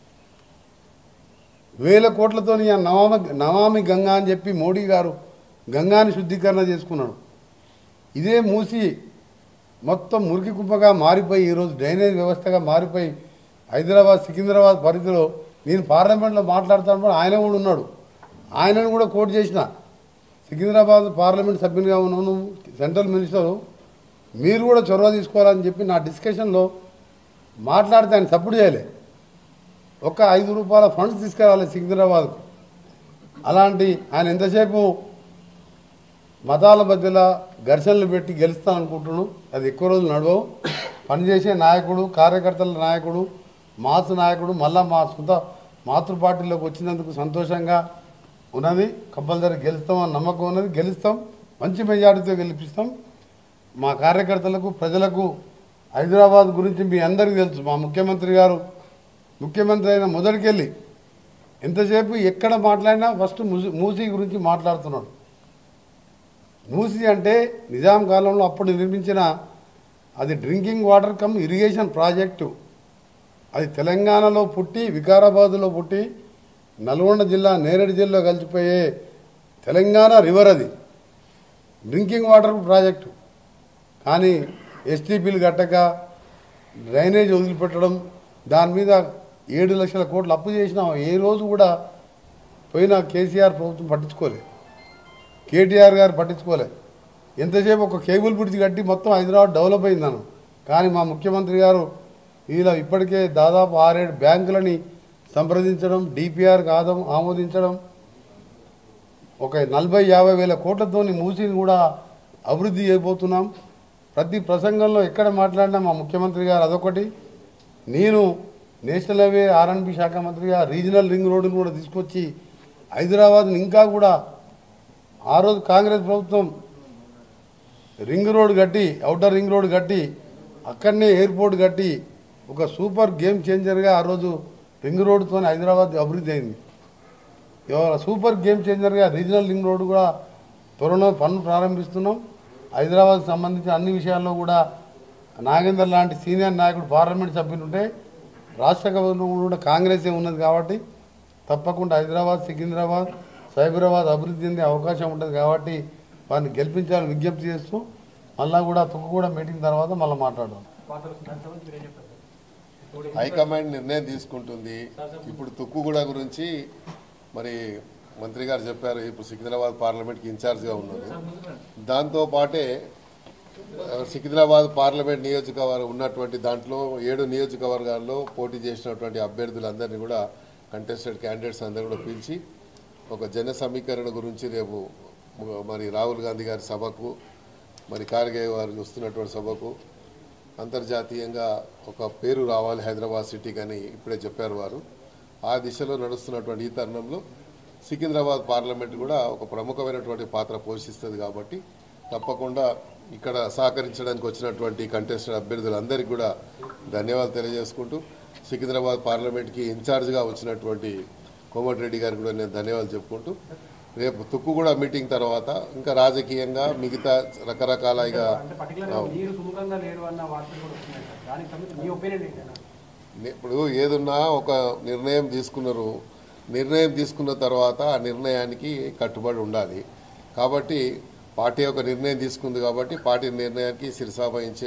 వేల కోట్లతో నమామి నమామి గంగా అని చెప్పి మోడీ గారు గంగాని శుద్ధీకరణ చేసుకున్నాడు ఇదే మూసి మొత్తం మురికి కుప్పగా మారిపోయి ఈరోజు డ్రైనేజ్ వ్యవస్థగా మారిపోయి హైదరాబాద్ సికింద్రాబాద్ పరిధిలో నేను పార్లమెంట్లో మాట్లాడుతాను ఆయన కూడా ఉన్నాడు ఆయనను కూడా కోట్ చేసిన సికింద్రాబాద్ పార్లమెంట్ సభ్యునిగా ఉన్నాను సెంట్రల్ మినిస్టరు మీరు కూడా చొరవ తీసుకోవాలని చెప్పి నా డిస్కషన్లో మాట్లాడితే ఆయన సపోర్ట్ చేయలే ఒక ఐదు రూపాయల ఫండ్స్ తీసుకురావాలి సికింద్రాబాద్కు అలాంటి ఆయన ఎంతసేపు మతాల మధ్యలో ఘర్షణలు పెట్టి గెలుస్తాను అనుకుంటున్నాను అది ఎక్కువ రోజులు నడవవు పనిచేసే నాయకుడు కార్యకర్తల నాయకుడు మాస్ నాయకుడు మళ్ళా మా సొంత మాతృ పార్టీలోకి వచ్చినందుకు సంతోషంగా ఉన్నది కంపల్సరీ గెలుస్తామని నమ్మకం ఉన్నది గెలుస్తాం మంచి మెజార్టీతో గెలిపిస్తాం మా కార్యకర్తలకు ప్రజలకు హైదరాబాద్ గురించి మీ అందరికీ తెలుసు మా ముఖ్యమంత్రి గారు ముఖ్యమంత్రి అయిన మొదటికెళ్ళి ఎంతసేపు ఎక్కడ మాట్లాడినా ఫస్ట్ మూసి మూసీ గురించి మాట్లాడుతున్నాడు మూసీ అంటే నిజాం కాలంలో అప్పుడు నిర్మించిన అది drinking water cum irrigation project అది తెలంగాణలో పుట్టి వికారాబాద్లో పుట్టి నల్గొండ జిల్లా నేరేడు జిల్లా కలిసిపోయే తెలంగాణ రివర్ అది డ్రింకింగ్ వాటర్ ప్రాజెక్టు కానీ ఎస్టీపీలు కట్టక డ్రైనేజ్ వదిలిపెట్టడం దాని మీద ఏడు లక్షల కోట్లు అప్పు చేసినాం ఏ రోజు కూడా పోయిన కేసీఆర్ ప్రభుత్వం పట్టించుకోలేదు కేటీఆర్ గారు పట్టించుకోలే ఎంతసేపు ఒక కేబుల్ బ్రిడ్జ్ కట్టి మొత్తం హైదరాబాద్ డెవలప్ అయిందను కానీ మా ముఖ్యమంత్రి గారు ఇలా ఇప్పటికే దాదాపు ఆరేడు బ్యాంకులని సంప్రదించడం డిపిఆర్ ఆదం ఆమోదించడం ఒక నలభై యాభై వేల కోట్లతోని మూసిని కూడా అభివృద్ధి చేయబోతున్నాం ప్రతి ప్రసంగంలో ఎక్కడ మాట్లాడినా మా ముఖ్యమంత్రి గారు అదొకటి నేను నేషనల్ హైవే ఆర్ఎన్బి శాఖ మంత్రిగా రీజనల్ రింగ్ రోడ్డును కూడా తీసుకొచ్చి హైదరాబాద్ని ఇంకా కూడా ఆ రోజు కాంగ్రెస్ ప్రభుత్వం రింగ్ రోడ్ కట్టి అవుటర్ రింగ్ రోడ్ కట్టి అక్కడనే ఎయిర్పోర్ట్ కట్టి ఒక సూపర్ గేమ్ చేంజర్గా ఆ రోజు రింగ్ రోడ్తో హైదరాబాద్ అభివృద్ధి అయింది ఇవాళ సూపర్ గేమ్ చేంజర్గా రీజనల్ రింగ్ రోడ్ కూడా త్వరలో పనులు ప్రారంభిస్తున్నాం హైదరాబాద్ సంబంధించిన అన్ని విషయాల్లో కూడా నాగేందర్ లాంటి సీనియర్ నాయకుడు పార్లమెంట్ సభ్యులు ఉంటే రాష్ట్ర గవర్నమెంట్ కూడా కాంగ్రెసే ఉన్నది కాబట్టి తప్పకుండా హైదరాబాద్ సికింద్రాబాద్ సైబరాబాద్ అభివృద్ధి చెందే అవకాశం ఉంటుంది కాబట్టి వారిని గెలిపించాలని విజ్ఞప్తి చేస్తూ మళ్ళా కూడా తుక్కుగూడ మీటింగ్ తర్వాత మళ్ళీ మాట్లాడదాం వార్తలు వస్తున్నాయి. దానికి సంబంధించి మీరేం చెప్తారు సార్? హైకమాండ్ నిర్ణయం తీసుకుంటుంది ఇప్పుడు తుక్కుగూడ గురించి మరి మంత్రి గారు చెప్పారు ఇప్పుడు సికింద్రాబాద్ పార్లమెంట్కి ఇన్ఛార్జ్గా ఉన్నారు దాంతో పాటే ఆ, సికింద్రాబాద్ పార్లమెంట్ నియోజకవర్గం ఉన్నటువంటి దాంట్లో ఏడు నియోజకవర్గాల్లో పోటీ చేసినటువంటి అభ్యర్థులందరినీ కూడా కంటెస్టెడ్ క్యాండిడేట్స్ అందరూ కూడా పిలిచి ఒక జన సమీకరణ గురించి రేపు మ- మరి రాహుల్ గాంధీ గారి సభకు మరి ఖార్గే వారు వస్తున్నటువంటి సభకు అంతర్జాతీయంగా ఒక పేరు రావాలి హైదరాబాద్ సిటీకి అని ఇప్పుడే చెప్పారు వారు ఆ దిశలో నడుస్తున్నటువంటి ఈ తరుణంలో సికింద్రాబాద్ పార్లమెంట్ కూడా ఒక ప్రముఖమైనటువంటి పాత్ర పోషిస్తుంది కాబట్టి తప్పకుండా ఇక్కడ సహకరించడానికి వచ్చినటువంటి కంటెస్టెడ్ అభ్యర్థులందరికీ కూడా ధన్యవాదాలు తెలియజేసుకుంటూ సికింద్రాబాద్ పార్లమెంట్కి ఇన్ఛార్జ్గా వచ్చినటువంటి కోమటిరెడ్డి గారికి కూడా నేను ధన్యవాదాలు చెప్పుకుంటూ రేపు తుక్కుగూడ మీటింగ్ తర్వాత ఇంకా రాజకీయంగా మిగతా రకరకాల ఇక అంటే పర్టికులర్ గా మీరు సుముఖంగా లేరు అన్న వార్తలు కూడా వస్తున్నాయి సార్ దానికి సంబంధించి మీ ఒపీనియన్ ఏంటన్నా ఇప్పుడు ఏదున్నా ఒక నిర్ణయం తీసుకున్నారు నిర్ణయం తీసుకున్న తర్వాత ఆ నిర్ణయానికి కట్టుబడి ఉండాలి కాబట్టి పార్టీ ఒక నిర్ణయం తీసుకుంది కాబట్టి పార్టీ నిర్ణయానికి శిరసావహించే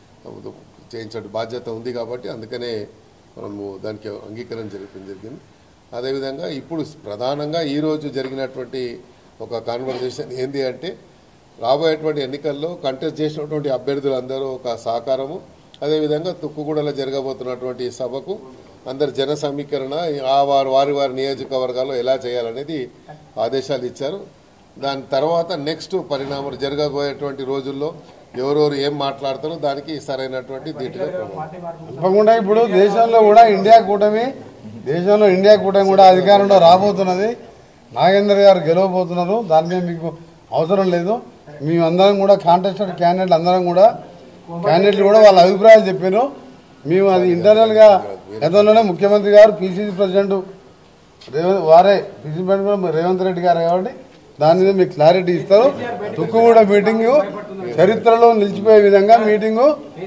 చేయించే బాధ్యత ఉంది కాబట్టి అందుకనే మనము దానికి అంగీకరణ జరిపింది జరిగింది అదేవిధంగా ఇప్పుడు ప్రధానంగా ఈరోజు జరిగినటువంటి ఒక కాన్వర్జేషన్ ఏంది అంటే రాబోయేటువంటి ఎన్నికల్లో కంటెస్ట్ చేసినటువంటి అభ్యర్థులందరూ ఒక సహకారము అదేవిధంగా తుక్కుగూడలో జరగబోతున్నటువంటి ఈ సభకు అందరు జన సమీకరణ ఆ వారి వారి వారి నియోజకవర్గాల్లో ఎలా చేయాలనేది ఆదేశాలు ఇచ్చారు దాని తర్వాత నెక్స్ట్ పరిణామాలు జరగబోయేటువంటి రోజుల్లో ఎవరెవరు ఏం మాట్లాడతారో దానికి సరైనటువంటి దీటుగా ప్రణాళిక. పార్టీ మార్పు తప్పకుండా ఇప్పుడు దేశంలో కూడా ఇండియా కూటమి దేశంలో ఇండియా కూటమి కూడా అధికారంలో రాబోతున్నది నాగేందర్ గారు గెలవబోతున్నారు దాని మీద మీకు అవసరం లేదు మేమందరం కూడా కాంటెస్టెడ్ క్యాండిడేట్లు అందరం కూడా క్యాండిడేట్లు కూడా వాళ్ళ అభిప్రాయాలు చెప్పారు మేము అది ఇంటర్నల్గా గతంలోనే ముఖ్యమంత్రి గారు పిసిసి ప్రెసిడెంట్ రేవంత్ వారే పిసిసి ప్రెసిడెంట్ రేవంత్ రెడ్డి గారు కాబట్టి దాని మీద మీకు క్లారిటీ ఇస్తారు తుక్కుగూడ మీటింగ్ చరిత్రలో నిలిచిపోయే విధంగా మీటింగు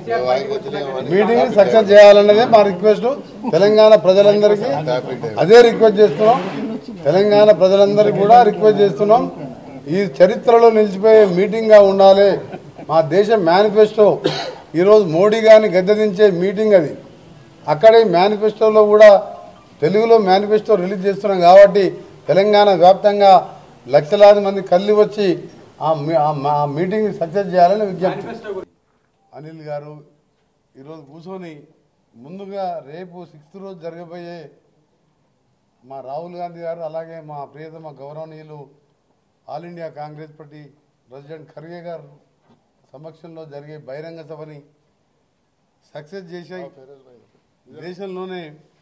మీటింగ్ సక్సెస్ చేయాలన్నదే మా రిక్వెస్ట్ తెలంగాణ ప్రజలందరికీ అదే రిక్వెస్ట్ చేస్తున్నాం తెలంగాణ ప్రజలందరికీ కూడా రిక్వెస్ట్ చేస్తున్నాం ఈ చరిత్రలో నిలిచిపోయే మీటింగ్గా ఉండాలి మా దేశ మేనిఫెస్టో ఈరోజు మోడీ గారిని గద్దెదించే మీటింగ్ అది అక్కడే మేనిఫెస్టోలో కూడా తెలుగులో మేనిఫెస్టో రిలీజ్ చేస్తున్నాం కాబట్టి తెలంగాణ వ్యాప్తంగా లక్షలాది మంది కళ్ళు వచ్చి ఆ మీ- ఆ మా- ఆ మీటింగ్ సక్సెస్ చేయాలని విజ్ఞప్తి మేనిఫెస్టో గురించి అనిల్ గారు ఈరోజు కూర్చొని ముందుగా రేపు సిక్స్త్ రోజు జరగబోయే మా రాహుల్ గాంధీ గారు అలాగే మా ప్రియతమ గౌరవనీయులు all India Congress party president Kharge గారు సమక్షంలో జరిగే బహిరంగ సభని సక్సెస్ చేసే దేశంలోనే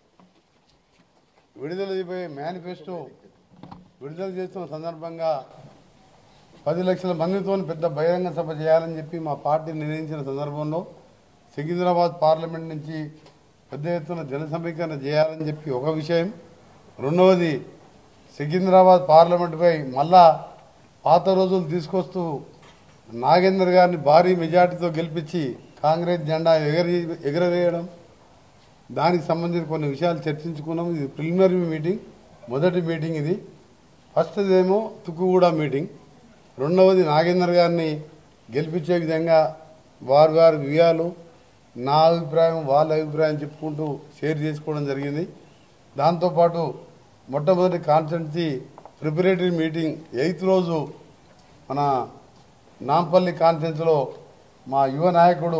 విడుదల అయిపోయే మేనిఫెస్టో విడుదల చేస్తున్న సందర్భంగా పది లక్షల మందితో పెద్ద బహిరంగ సభ చేయాలని చెప్పి మా పార్టీ నిర్ణయించిన సందర్భంలో సికింద్రాబాద్ పార్లమెంట్ నుంచి పెద్ద ఎత్తున జన సమీకరణ చేయాలని చెప్పి ఒక విషయం రెండవది సికింద్రాబాద్ పార్లమెంటుపై మళ్ళా పాత రోజులు తీసుకొస్తూ నాగేందర్ గారిని భారీ మెజార్టీతో గెలిపించి కాంగ్రెస్ జెండా ఎగరి ఎగరవేయడం దానికి సంబంధించిన కొన్ని విషయాలు చర్చించుకున్నాం ఇది ప్రిలిమినరీ మీటింగ్ మొదటి మీటింగ్ ఇది ఫస్ట్ ఏమో తుక్కుగూడ మీటింగ్ రెండవది నాగేందర్ గారిని గెలిపించే విధంగా వారు వారి వ్యూహాలు నా అభిప్రాయం వాళ్ళ అభిప్రాయం చెప్పుకుంటూ షేర్ చేసుకోవడం జరిగింది దాంతోపాటు మొట్టమొదటి కాన్స్టెన్సీ ప్రిపరేటరీ మీటింగ్ ఎయిత్ రోజు మన నాంపల్లి కాన్ఫరెన్స్లో మా యువ నాయకుడు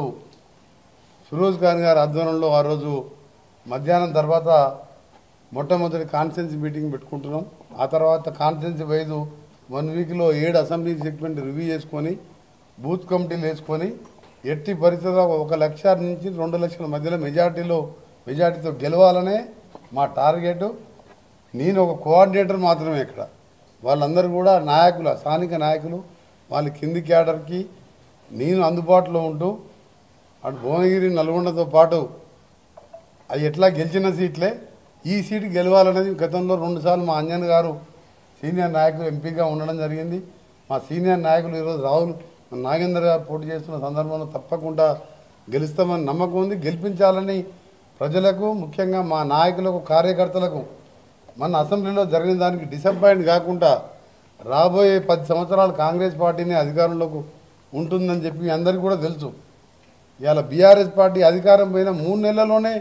ఫిరోజ్ ఖాన్ గారి ఆధ్వర్యంలో ఆ రోజు మధ్యాహ్నం తర్వాత మొట్టమొదటి కాన్ఫరెన్స్ మీటింగ్ పెట్టుకుంటున్నాం ఆ తర్వాత కాన్ఫరెన్స్ వైదు వన్ వీక్లో ఏడు అసెంబ్లీ సెగ్మెంట్ రివ్యూ చేసుకొని బూత్ కమిటీలు వేసుకొని ఎట్టి పరిస్థితుల్లో ఒక లక్ష నుంచి రెండు లక్షల మధ్యలో మెజార్టీలో మెజార్టీతో గెలవాలనే మా టార్గెట్ నేను ఒక కోఆర్డినేటర్ మాత్రమే ఇక్కడ వాళ్ళందరూ కూడా నాయకుల స్థానిక నాయకులు వాళ్ళ కింది క్యాడర్కి నేను అందుబాటులో ఉంటూ అటు భువనగిరి నల్గొండతో పాటు అది ఎట్లా గెలిచిన సీట్లే ఈ సీటు గెలవాలనేది గతంలో రెండుసార్లు మా అంజన్ గారు సీనియర్ నాయకులు ఎంపీగా ఉండడం జరిగింది మా సీనియర్ నాయకులు ఈరోజు రాహుల్ నాగేందర్ గారు పోటీ చేస్తున్న సందర్భంలో తప్పకుండా గెలుస్తామని నమ్మకం ఉంది గెలిపించాలని ప్రజలకు ముఖ్యంగా మా నాయకులకు కార్యకర్తలకు మన అసెంబ్లీలో జరిగిన దానికి డిసప్పాయింట్ కాకుండా రాబోయే పది సంవత్సరాలు కాంగ్రెస్ పార్టీనే అధికారంలోకి ఉంటుందని చెప్పి మీ అందరికీ కూడా తెలుసు ఇవాళ బీఆర్ఎస్ పార్టీ అధికారం పోయిన మూడు నెలల్లోనే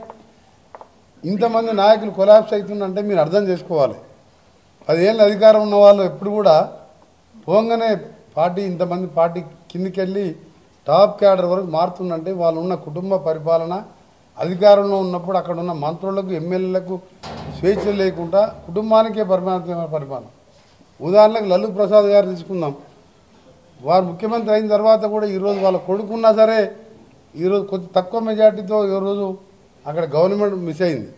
ఇంతమంది నాయకులు కొలాప్స్ అవుతుందంటే మీరు అర్థం చేసుకోవాలి పదేళ్ళు అధికారం ఉన్న వాళ్ళు ఎప్పుడు కూడా పోగానే పార్టీ ఇంతమంది పార్టీ కిందికి వెళ్ళి టాప్ క్యాడర్ వరకు మారుతుందంటే వాళ్ళు ఉన్న కుటుంబ పరిపాలన అధికారంలో ఉన్నప్పుడు అక్కడ ఉన్న మంత్రులకు ఎమ్మెల్యేలకు స్వేచ్ఛ లేకుండా కుటుంబానికే పరిమాణ పరిపాలన ఉదాహరణకు లల్లు ప్రసాద్ గారు తీసుకుందాం వారు ముఖ్యమంత్రి అయిన తర్వాత కూడా ఈరోజు వాళ్ళ కొడుకున్నా సరే ఈరోజు కొద్ది తక్కువ మెజార్టీతో ఈరోజు అక్కడ గవర్నమెంట్ మిస్ అయింది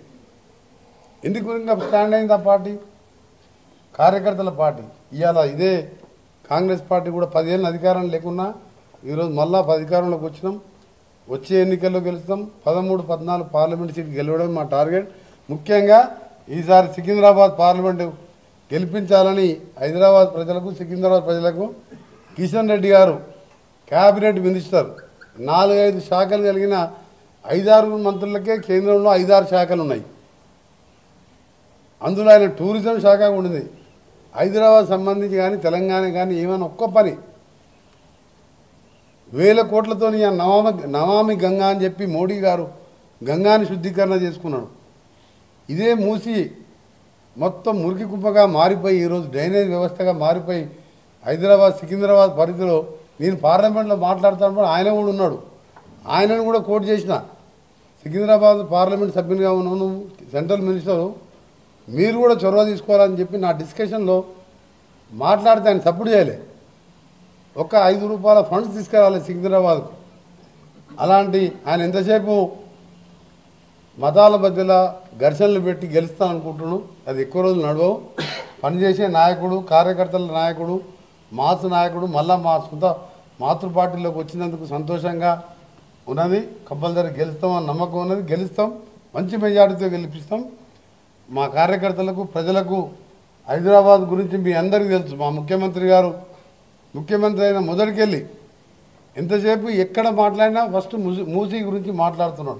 ఎందుకు ఇంకా స్టాండ్ అయింది ఆ పార్టీ కార్యకర్తల పార్టీ ఇవాళ ఇదే కాంగ్రెస్ పార్టీ కూడా పదిహేను అధికారం లేకున్నా ఈరోజు మళ్ళా అధికారంలోకి వచ్చినాం వచ్చే ఎన్నికల్లో గెలుస్తాం పదమూడు పద్నాలుగు పార్లమెంట్ సీట్ గెలవడం మా టార్గెట్ ముఖ్యంగా ఈసారి సికింద్రాబాద్ పార్లమెంటు గెలిపించాలని హైదరాబాద్ ప్రజలకు సికింద్రాబాద్ ప్రజలకు కిషన్ రెడ్డి గారు క్యాబినెట్ మినిస్టర్ నాలుగైదు శాఖలు కలిగిన ఐదారు మంత్రులకే కేంద్రంలో ఐదారు శాఖలు ఉన్నాయి అందులో ఆయన టూరిజం శాఖ ఉండింది హైదరాబాద్ సంబంధించి కానీ తెలంగాణ కానీ ఏమైనా ఒక్క పని వేల కోట్లతో నమామి నమామి గంగా అని చెప్పి మోడీ గారు గంగాని శుద్ధీకరణ చేసుకున్నాడు ఇదే మూసి మొత్తం మురికి కుప్పగా మారిపోయి ఈరోజు డ్రైనేజ్ వ్యవస్థగా మారిపోయి హైదరాబాద్ సికింద్రాబాద్ పరిధిలో నేను పార్లమెంట్లో మాట్లాడుతాను ఆయన కూడా ఉన్నాడు ఆయనను కూడా కోట్ చేసిన సికింద్రాబాద్ పార్లమెంట్ సభ్యునిగా ఉన్నాను సెంట్రల్ మినిస్టర్ మీరు కూడా చొరవ తీసుకోవాలని చెప్పి నా డిస్కషన్లో మాట్లాడితే ఆయన సపోర్ట్ చేయలే ఒక ఐదు రూపాయల ఫండ్స్ తీసుకురావాలి సికింద్రాబాద్కు అలాంటి ఆయన ఎంతసేపు మతాల మధ్యలో ఘర్షణలు పెట్టి గెలుస్తాను అనుకుంటున్నాను అది ఎక్కువ రోజులు నడవవు పనిచేసే నాయకుడు కార్యకర్తల నాయకుడు మాస్ నాయకుడు మళ్ళా మా సొంత మాతృ పార్టీలోకి వచ్చినందుకు సంతోషంగా ఉన్నది కంపల్సరీ గెలుస్తామని నమ్మకం ఉన్నది గెలుస్తాం మంచి మెజార్టీతో గెలిపిస్తాం మా కార్యకర్తలకు ప్రజలకు హైదరాబాద్ గురించి మీ అందరికీ తెలుసు మా ముఖ్యమంత్రి గారు ముఖ్యమంత్రి అయిన మొదటికెళ్ళి ఎంతసేపు ఎక్కడ మాట్లాడినా ఫస్ట్ మూసి మూసీ గురించి మాట్లాడుతున్నాడు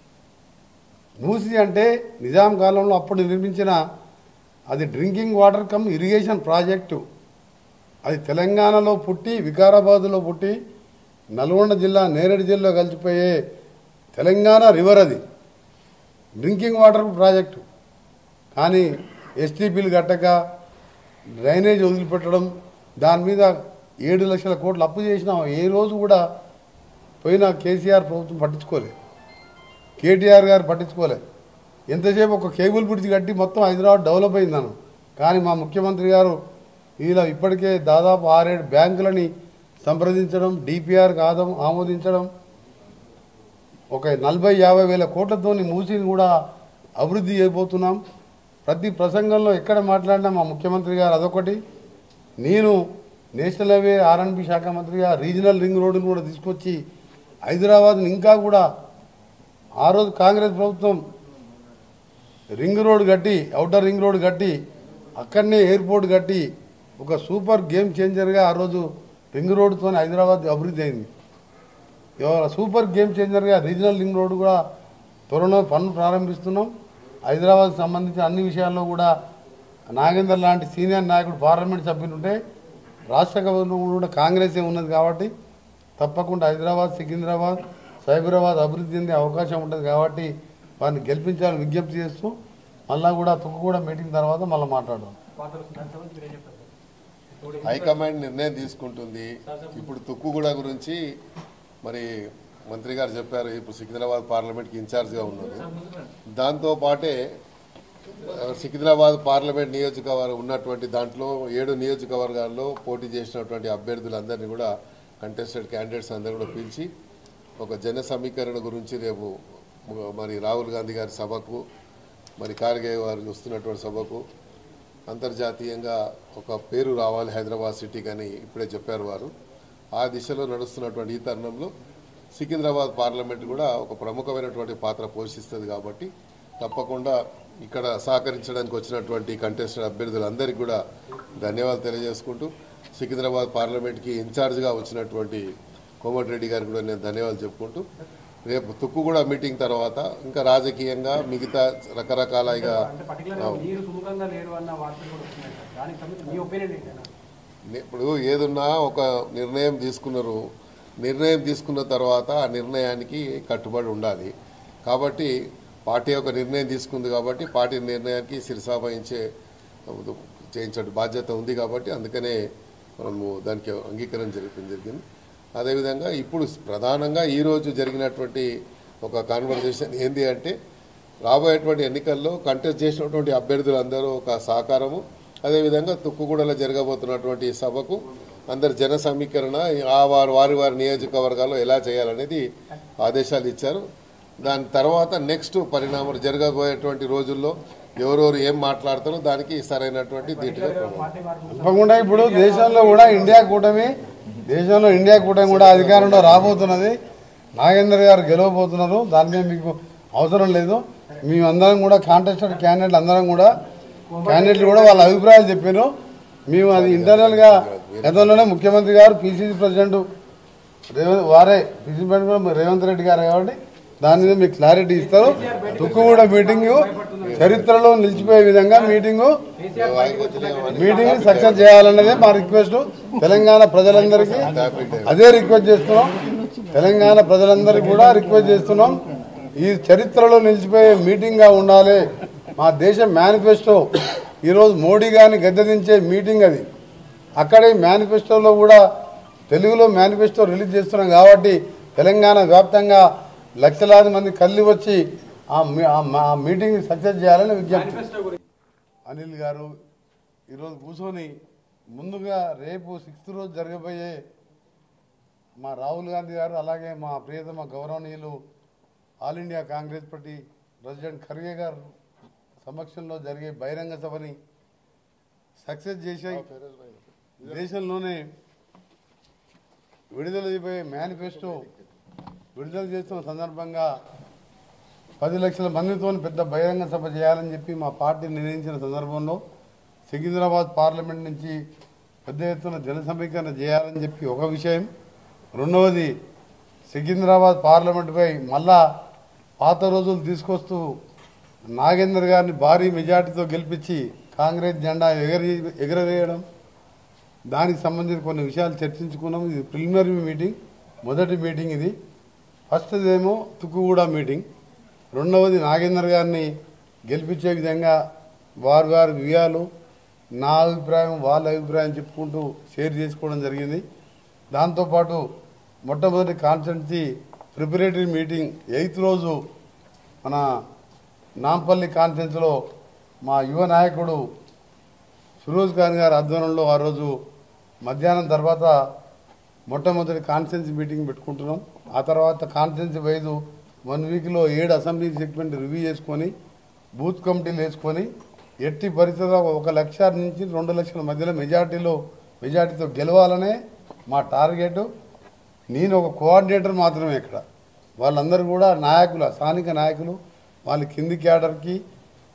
మూసీ అంటే నిజాం కాలంలో అప్పుడు నిర్మించిన అది drinking water cum irrigation project అది తెలంగాణలో పుట్టి వికారాబాద్లో పుట్టి నల్గొండ జిల్లా నేరేడు జిల్లా కలిసిపోయే తెలంగాణ రివర్ అది డ్రింకింగ్ వాటర్ ప్రాజెక్టు కానీ ఎస్టీపీలు కట్టక డ్రైనేజ్ వదిలిపెట్టడం దాని మీద ఏడు లక్షల కోట్లు అప్పు చేసినా ఏ రోజు కూడా పోయిన కేసీఆర్ ప్రభుత్వం పట్టించుకోలేదు కేటీఆర్ గారు పట్టించుకోలే ఎంతసేపు ఒక కేబుల్ బ్రిడ్జ్ కట్టి మొత్తం హైదరాబాద్ డెవలప్ అయిందను కానీ మా ముఖ్యమంత్రి గారు ఇలా ఇప్పటికే దాదాపు ఆరేడు బ్యాంకులని సంప్రదించడం డిపిఆర్కి ఆదం ఆమోదించడం ఒక నలభై యాభై వేల కోట్లతోని మూసిని కూడా అభివృద్ధి చేయబోతున్నాం ప్రతి ప్రసంగంలో ఎక్కడ మాట్లాడినా మా ముఖ్యమంత్రి గారు అదొకటి నేను నేషనల్ హైవే ఆర్ఎన్బి శాఖ మంత్రిగా రీజనల్ రింగ్ రోడ్డును కూడా తీసుకొచ్చి హైదరాబాద్ని ఇంకా కూడా ఆ రోజు కాంగ్రెస్ ప్రభుత్వం రింగ్ రోడ్ కట్టి అవుటర్ రింగ్ రోడ్ కట్టి అక్కడనే ఎయిర్పోర్ట్ కట్టి ఒక సూపర్ గేమ్ చేంజర్గా ఆ రోజు రింగ్ రోడ్తో హైదరాబాద్ అభివృద్ధి అయింది ఇవాళ సూపర్ గేమ్ చేంజర్గా రీజనల్ రింగ్ రోడ్ కూడా త్వరలో పనులు ప్రారంభిస్తున్నాం హైదరాబాద్ సంబంధించిన అన్ని విషయాల్లో కూడా నాగేందర్ లాంటి సీనియర్ నాయకుడు పార్లమెంట్ సభ్యులు ఉంటే రాష్ట్ర గవర్నమెంట్ కూడా కాంగ్రెసే ఉన్నది కాబట్టి తప్పకుండా హైదరాబాద్ సికింద్రాబాద్ సైబరాబాద్ అభివృద్ధి చెందే అవకాశం ఉంటుంది కాబట్టి వారిని గెలిపించాలని విజ్ఞప్తి చేస్తూ మళ్ళా కూడా తుక్కుగూడ మీటింగ్ తర్వాత మళ్ళీ మాట్లాడదాం వార్తలు వస్తున్నాయి. దానికి సంబంధించి మీరేం చెప్తారు సార్? హైకమాండ్ నిర్ణయం తీసుకుంటుంది ఇప్పుడు తుక్కుగూడ గురించి మరి మంత్రి గారు చెప్పారు ఇప్పుడు సికింద్రాబాద్ పార్లమెంట్కి ఇన్ఛార్జ్గా ఉన్నారు దాంతో పాటే ఆ, సికింద్రాబాద్ పార్లమెంట్ నియోజకవర్గం ఉన్నటువంటి దాంట్లో ఏడు నియోజకవర్గాల్లో పోటీ చేసినటువంటి అభ్యర్థులందరినీ కూడా కంటెస్టెడ్ క్యాండిడేట్స్ అందరూ కూడా పిలిచి ఒక జన సమీకరణ గురించి రేపు మరి రాహుల్ గాంధీ గారి సభకు మరి ఖార్గే వారు వస్తున్నటువంటి సభకు అంతర్జాతీయంగా ఒక పేరు రావాలి హైదరాబాద్ సిటీకి అని ఇప్పుడే చెప్పారు వారు ఆ దిశలో నడుస్తున్నటువంటి ఈ తరుణంలో సికింద్రాబాద్ పార్లమెంట్ కూడా ఒక ప్రముఖమైనటువంటి పాత్ర పోషిస్తుంది కాబట్టి తప్పకుండా ఇక్కడ సహకరించడానికి వచ్చినటువంటి కంటెస్టెడ్ అభ్యర్థులందరికీ కూడా ధన్యవాదాలు తెలియజేసుకుంటూ సికింద్రాబాద్ పార్లమెంట్కి ఇన్ఛార్జ్గా వచ్చినటువంటి కోమటిరెడ్డి గారికి కూడా నేను ధన్యవాదాలు చెప్పుకుంటూ రేపు తుక్కుగూడ మీటింగ్ తర్వాత ఇంకా రాజకీయంగా మిగతా రకరకాల ఇక అంటే పర్టికులర్ మీరు సుముఖంగా లేరు అన్న వార్తలు కూడా వస్తున్నాయి సార్ దానికి సంబంధించి మీ ఒపీనియన్ ఏంటన్నా ఇప్పుడు ఏదున్నా ఒక నిర్ణయం తీసుకున్నారు నిర్ణయం తీసుకున్న తర్వాత ఆ నిర్ణయానికి కట్టుబడి ఉండాలి కాబట్టి పార్టీ ఒక నిర్ణయం తీసుకుంది కాబట్టి పార్టీ నిర్ణయానికి శిరసావహించే చేయించే బాధ్యత ఉంది కాబట్టి అందుకనే మనము దానికి అంగీకారం జరిపింది జరిగింది అదేవిధంగా ఇప్పుడు ప్రధానంగా ఈరోజు జరిగినటువంటి ఒక కాన్వర్జేషన్ ఏంది అంటే రాబోయేటువంటి ఎన్నికల్లో కంటెస్ట్ చేసినటువంటి అభ్యర్థులందరూ ఒక సహకారము అదేవిధంగా తుక్కుగూడలో జరగబోతున్నటువంటి ఈ సభకు అందరు జన సమీకరణ ఆ వారి వారి వారి నియోజకవర్గాల్లో ఎలా చేయాలనేది ఆదేశాలు ఇచ్చారు దాని తర్వాత నెక్స్ట్ పరిణామాలు జరగబోయేటువంటి రోజుల్లో ఎవరెవరు ఏం మాట్లాడతారో దానికి సరైనటువంటి దీటుగా ప్రణాళిక. పార్టీ మార్పు తప్పకుండా ఇప్పుడు దేశంలో కూడా ఇండియా కూటమి దేశంలో ఇండియా కూటమి కూడా అధికారంలో రాబోతున్నది నాగేందర్ గారు గెలవబోతున్నారు దాని మీద మీకు అవసరం లేదు మేమందరం కూడా కాంటెస్టెడ్ క్యాండిడేట్లు అందరం కూడా క్యాండిడేట్లు కూడా వాళ్ళ అభిప్రాయాలు చెప్పారు మేము అది ఇంటర్నల్గా గతంలోనే ముఖ్యమంత్రి గారు పిసిసి ప్రెసిడెంట్ రేవంత్ వారే పిసిసి ప్రెసిడెంట్ కూడా రేవంత్ రెడ్డి గారు కాబట్టి దాని మీద మీకు క్లారిటీ ఇస్తారు తుక్కుగూడ మీటింగ్ చరిత్రలో నిలిచిపోయే విధంగా మీటింగు మీటింగ్ సక్సెస్ చేయాలన్నదే మా రిక్వెస్ట్ తెలంగాణ ప్రజలందరికీ అదే రిక్వెస్ట్ చేస్తున్నాం తెలంగాణ ప్రజలందరికీ కూడా రిక్వెస్ట్ చేస్తున్నాం ఈ చరిత్రలో నిలిచిపోయే మీటింగ్గా ఉండాలి మా దేశ మేనిఫెస్టో ఈరోజు మోడీ గారిని గద్దెదించే మీటింగ్ అది అక్కడే మేనిఫెస్టోలో కూడా తెలుగులో మేనిఫెస్టో రిలీజ్ చేస్తున్నాం కాబట్టి తెలంగాణ వ్యాప్తంగా లక్షలాది మంది కళ్ళు వచ్చి ఆ మీ- ఆ మా- ఆ మీటింగ్ సక్సెస్ చేయాలని విజ్ఞప్తి మేనిఫెస్టో గురించి అనిల్ గారు ఈరోజు కూర్చొని ముందుగా రేపు సిక్స్త్ రోజు జరగబోయే మా రాహుల్ గాంధీ గారు అలాగే మా ప్రియతమ గౌరవనీయులు all India Congress party president Kharge గారు సమక్షంలో జరిగే బహిరంగ సభని సక్సెస్ చేసే దేశంలోనే విడుదల చేయబోయే మేనిఫెస్టో విడుదల చేస్తున్న సందర్భంగా పది లక్షల మందితో పెద్ద బహిరంగ సభ చేయాలని చెప్పి మా పార్టీ నిర్ణయించిన సందర్భంలో సికింద్రాబాద్ పార్లమెంట్ నుంచి పెద్ద ఎత్తున జన సమీకరణ చేయాలని చెప్పి ఒక విషయం రెండవది సికింద్రాబాద్ పార్లమెంటుపై మళ్ళా పాత రోజులు తీసుకొస్తూ నాగేందర్ గారిని భారీ మెజార్టీతో గెలిపించి కాంగ్రెస్ జెండా ఎగరి ఎగరవేయడం దానికి సంబంధించిన కొన్ని విషయాలు చర్చించుకున్నాం ఇది ప్రిలిమినరీ మీటింగ్ మొదటి మీటింగ్ ఇది ఫస్ట్ ఏమో తుక్కుగూడ మీటింగ్ రెండవది నాగేందర్ గారిని గెలిపించే విధంగా వారి వారి వ్యూహాలు నా అభిప్రాయం వాళ్ళ అభిప్రాయం చెప్పుకుంటూ షేర్ చేసుకోవడం జరిగింది దాంతోపాటు మొట్టమొదటి కాన్స్టెన్సీ ప్రిపరేటరీ మీటింగ్ ఎయిత్ రోజు మన నాంపల్లి కాన్ఫరెన్స్లో మా యువ నాయకుడు ఫిరోజ్ ఖాన్ గారి ఆధ్వర్యంలో ఆ రోజు మధ్యాహ్నం తర్వాత మొట్టమొదటి కాన్ఫరెన్స్ మీటింగ్ పెట్టుకుంటున్నాం ఆ తర్వాత కాన్ఫరెన్స్ వైజ్ వన్ వీక్లో ఏడు అసెంబ్లీ సెగ్మెంట్ రివ్యూ చేసుకొని బూత్ కమిటీలు వేసుకొని ఎట్టి పరిస్థితుల్లో ఒక లక్ష నుంచి రెండు లక్షల మధ్యలో మెజార్టీలో మెజార్టీతో గెలవాలనే మా టార్గెట్ నేను ఒక కోఆర్డినేటర్ మాత్రమే ఇక్కడ వాళ్ళందరూ కూడా నాయకులు స్థానిక నాయకులు వాళ్ళ కింది క్యాడర్కి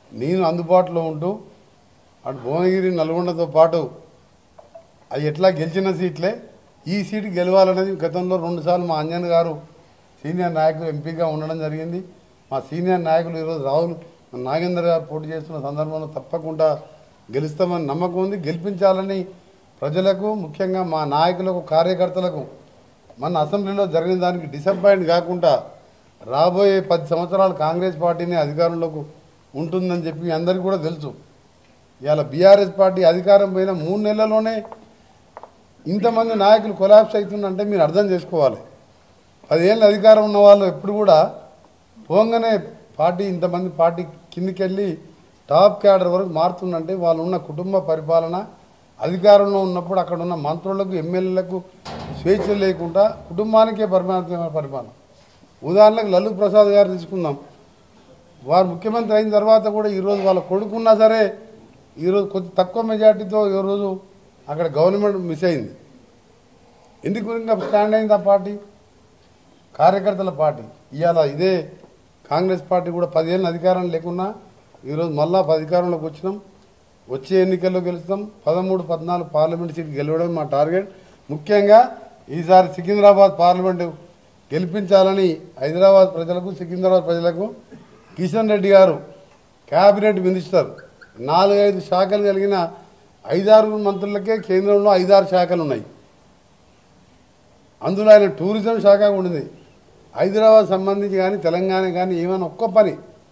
నేను అందుబాటులో ఉంటూ అటు భువనగిరి నల్గొండతో పాటు అవి ఎట్లా గెలిచిన సీట్లే ఈ సీటు గెలవాలనేది గతంలో రెండుసార్లు మా అంజన్ గారు సీనియర్ నాయకులు ఎంపీగా ఉండడం జరిగింది మా సీనియర్ నాయకులు ఈరోజు రాహుల్ నాగేందర్ గారు పోటీ చేస్తున్న సందర్భంలో తప్పకుండా గెలుస్తామని నమ్మకం ఉంది గెలిపించాలని ప్రజలకు ముఖ్యంగా మా నాయకులకు కార్యకర్తలకు మన అసెంబ్లీలో జరిగిన దానికి డిసప్పాయింట్ కాకుండా రాబోయే పది సంవత్సరాలు కాంగ్రెస్ పార్టీని అధికారంలోకి ఉంటుందని చెప్పి మీ అందరికీ కూడా తెలుసు ఇవాళ బీఆర్ఎస్ పార్టీ అధికారం పోయిన మూడు నెలల్లోనే ఇంతమంది నాయకులు కొలాప్స్ అవుతుందంటే మీరు అర్థం చేసుకోవాలి పదేళ్ళ అధికారం ఉన్న వాళ్ళు ఎప్పుడు కూడా పోగానే పార్టీ ఇంతమంది పార్టీ కిందికి వెళ్ళి టాప్ క్యాడర్ వరకు మారుతుందంటే వాళ్ళు ఉన్న కుటుంబ పరిపాలన అధికారంలో ఉన్నప్పుడు అక్కడ ఉన్న మంత్రులకు ఎమ్మెల్యేలకు స్వేచ్ఛ లేకుండా కుటుంబానికే పరిమాణమైన పరిపాలన ఉదాహరణకు లల్లు ప్రసాద్ గారు తీసుకుందాం వారు ముఖ్యమంత్రి అయిన తర్వాత కూడా ఈరోజు వాళ్ళ కొడుకున్నా సరే ఈరోజు కొద్ది తక్కువ మెజార్టీతో ఈరోజు అక్కడ గవర్నమెంట్ మిస్ అయింది ఎందుకు ఇంకా స్టాండ్ అయింది ఆ పార్టీ కార్యకర్తల పార్టీ ఇవాళ ఇదే కాంగ్రెస్ పార్టీ కూడా పదిహేను అధికారం లేకున్నా ఈరోజు మళ్ళా అధికారంలోకి వచ్చినాం వచ్చే ఎన్నికల్లో గెలుస్తాం పదమూడు పద్నాలుగు పార్లమెంట్ సీట్ గెలవడం మా టార్గెట్ ముఖ్యంగా ఈసారి సికింద్రాబాద్ పార్లమెంటు గెలిపించాలని హైదరాబాద్ ప్రజలకు సికింద్రాబాద్ ప్రజలకు కిషన్ రెడ్డి గారు క్యాబినెట్ మినిస్టర్ నాలుగైదు శాఖలు కలిగిన ఐదారు మంత్రులకే కేంద్రంలో ఐదారు శాఖలు ఉన్నాయి అందులో ఆయన టూరిజం శాఖ ఉండింది హైదరాబాద్ సంబంధించి కానీ తెలంగాణ కానీ ఏమైనా ఒక్క పని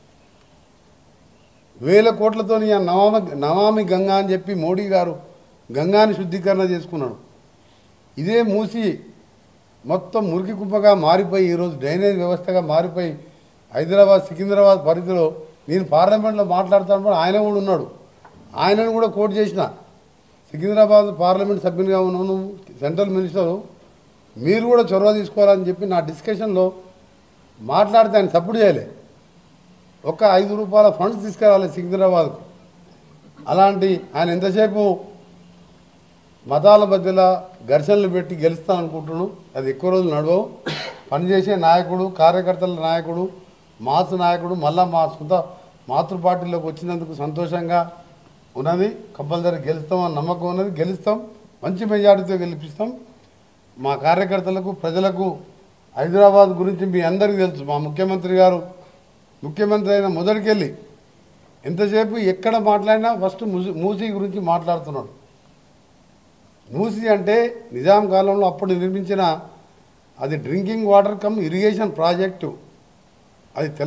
వేల కోట్లతో నమామి నమామి గంగా అని చెప్పి మోడీ గారు గంగాని శుద్ధీకరణ చేసుకున్నాడు ఇదే మూసి మొత్తం మురికి కుప్పగా మారిపోయి ఈరోజు డ్రైనేజ్ వ్యవస్థగా మారిపోయి హైదరాబాద్ సికింద్రాబాద్ పరిధిలో నేను పార్లమెంట్లో మాట్లాడుతాను ఆయన కూడా ఉన్నాడు ఆయనను కూడా కోట్ చేసిన సికింద్రాబాద్ పార్లమెంట్ సభ్యునిగా ఉన్నాను సెంట్రల్ మినిస్టరు మీరు కూడా చొరవ తీసుకోవాలని చెప్పి నా డిస్కషన్లో మాట్లాడితే ఆయన సపోర్ట్ చేయలే ఒక ఐదు రూపాయల ఫండ్స్ తీసుకురావాలి సికింద్రాబాద్కు అలాంటి ఆయన ఎంతసేపు మతాల మధ్యలో ఘర్షణలు పెట్టి గెలుస్తాను అనుకుంటున్నాను అది ఎక్కువ రోజులు నడవవు పనిచేసే నాయకుడు కార్యకర్తల నాయకుడు మాసు నాయకుడు మళ్ళా మా సొంత మాతృ పార్టీలోకి వచ్చినందుకు సంతోషంగా ఉన్నది కంపల్సరీ గెలుస్తామని నమ్మకం ఉన్నది గెలుస్తాం మంచి మెజార్టీతో గెలిపిస్తాం మా కార్యకర్తలకు ప్రజలకు హైదరాబాద్ గురించి మీ అందరికీ తెలుసు మా ముఖ్యమంత్రి గారు ముఖ్యమంత్రి అయిన మొదటికెళ్ళి ఎంతసేపు ఎక్కడ మాట్లాడినా ఫస్ట్ మూసి- మూసీ గురించి మాట్లాడుతున్నాడు మూసీ అంటే నిజాం కాలంలో అప్పుడు నిర్మించిన అది drinking water cum irrigation project అది తెల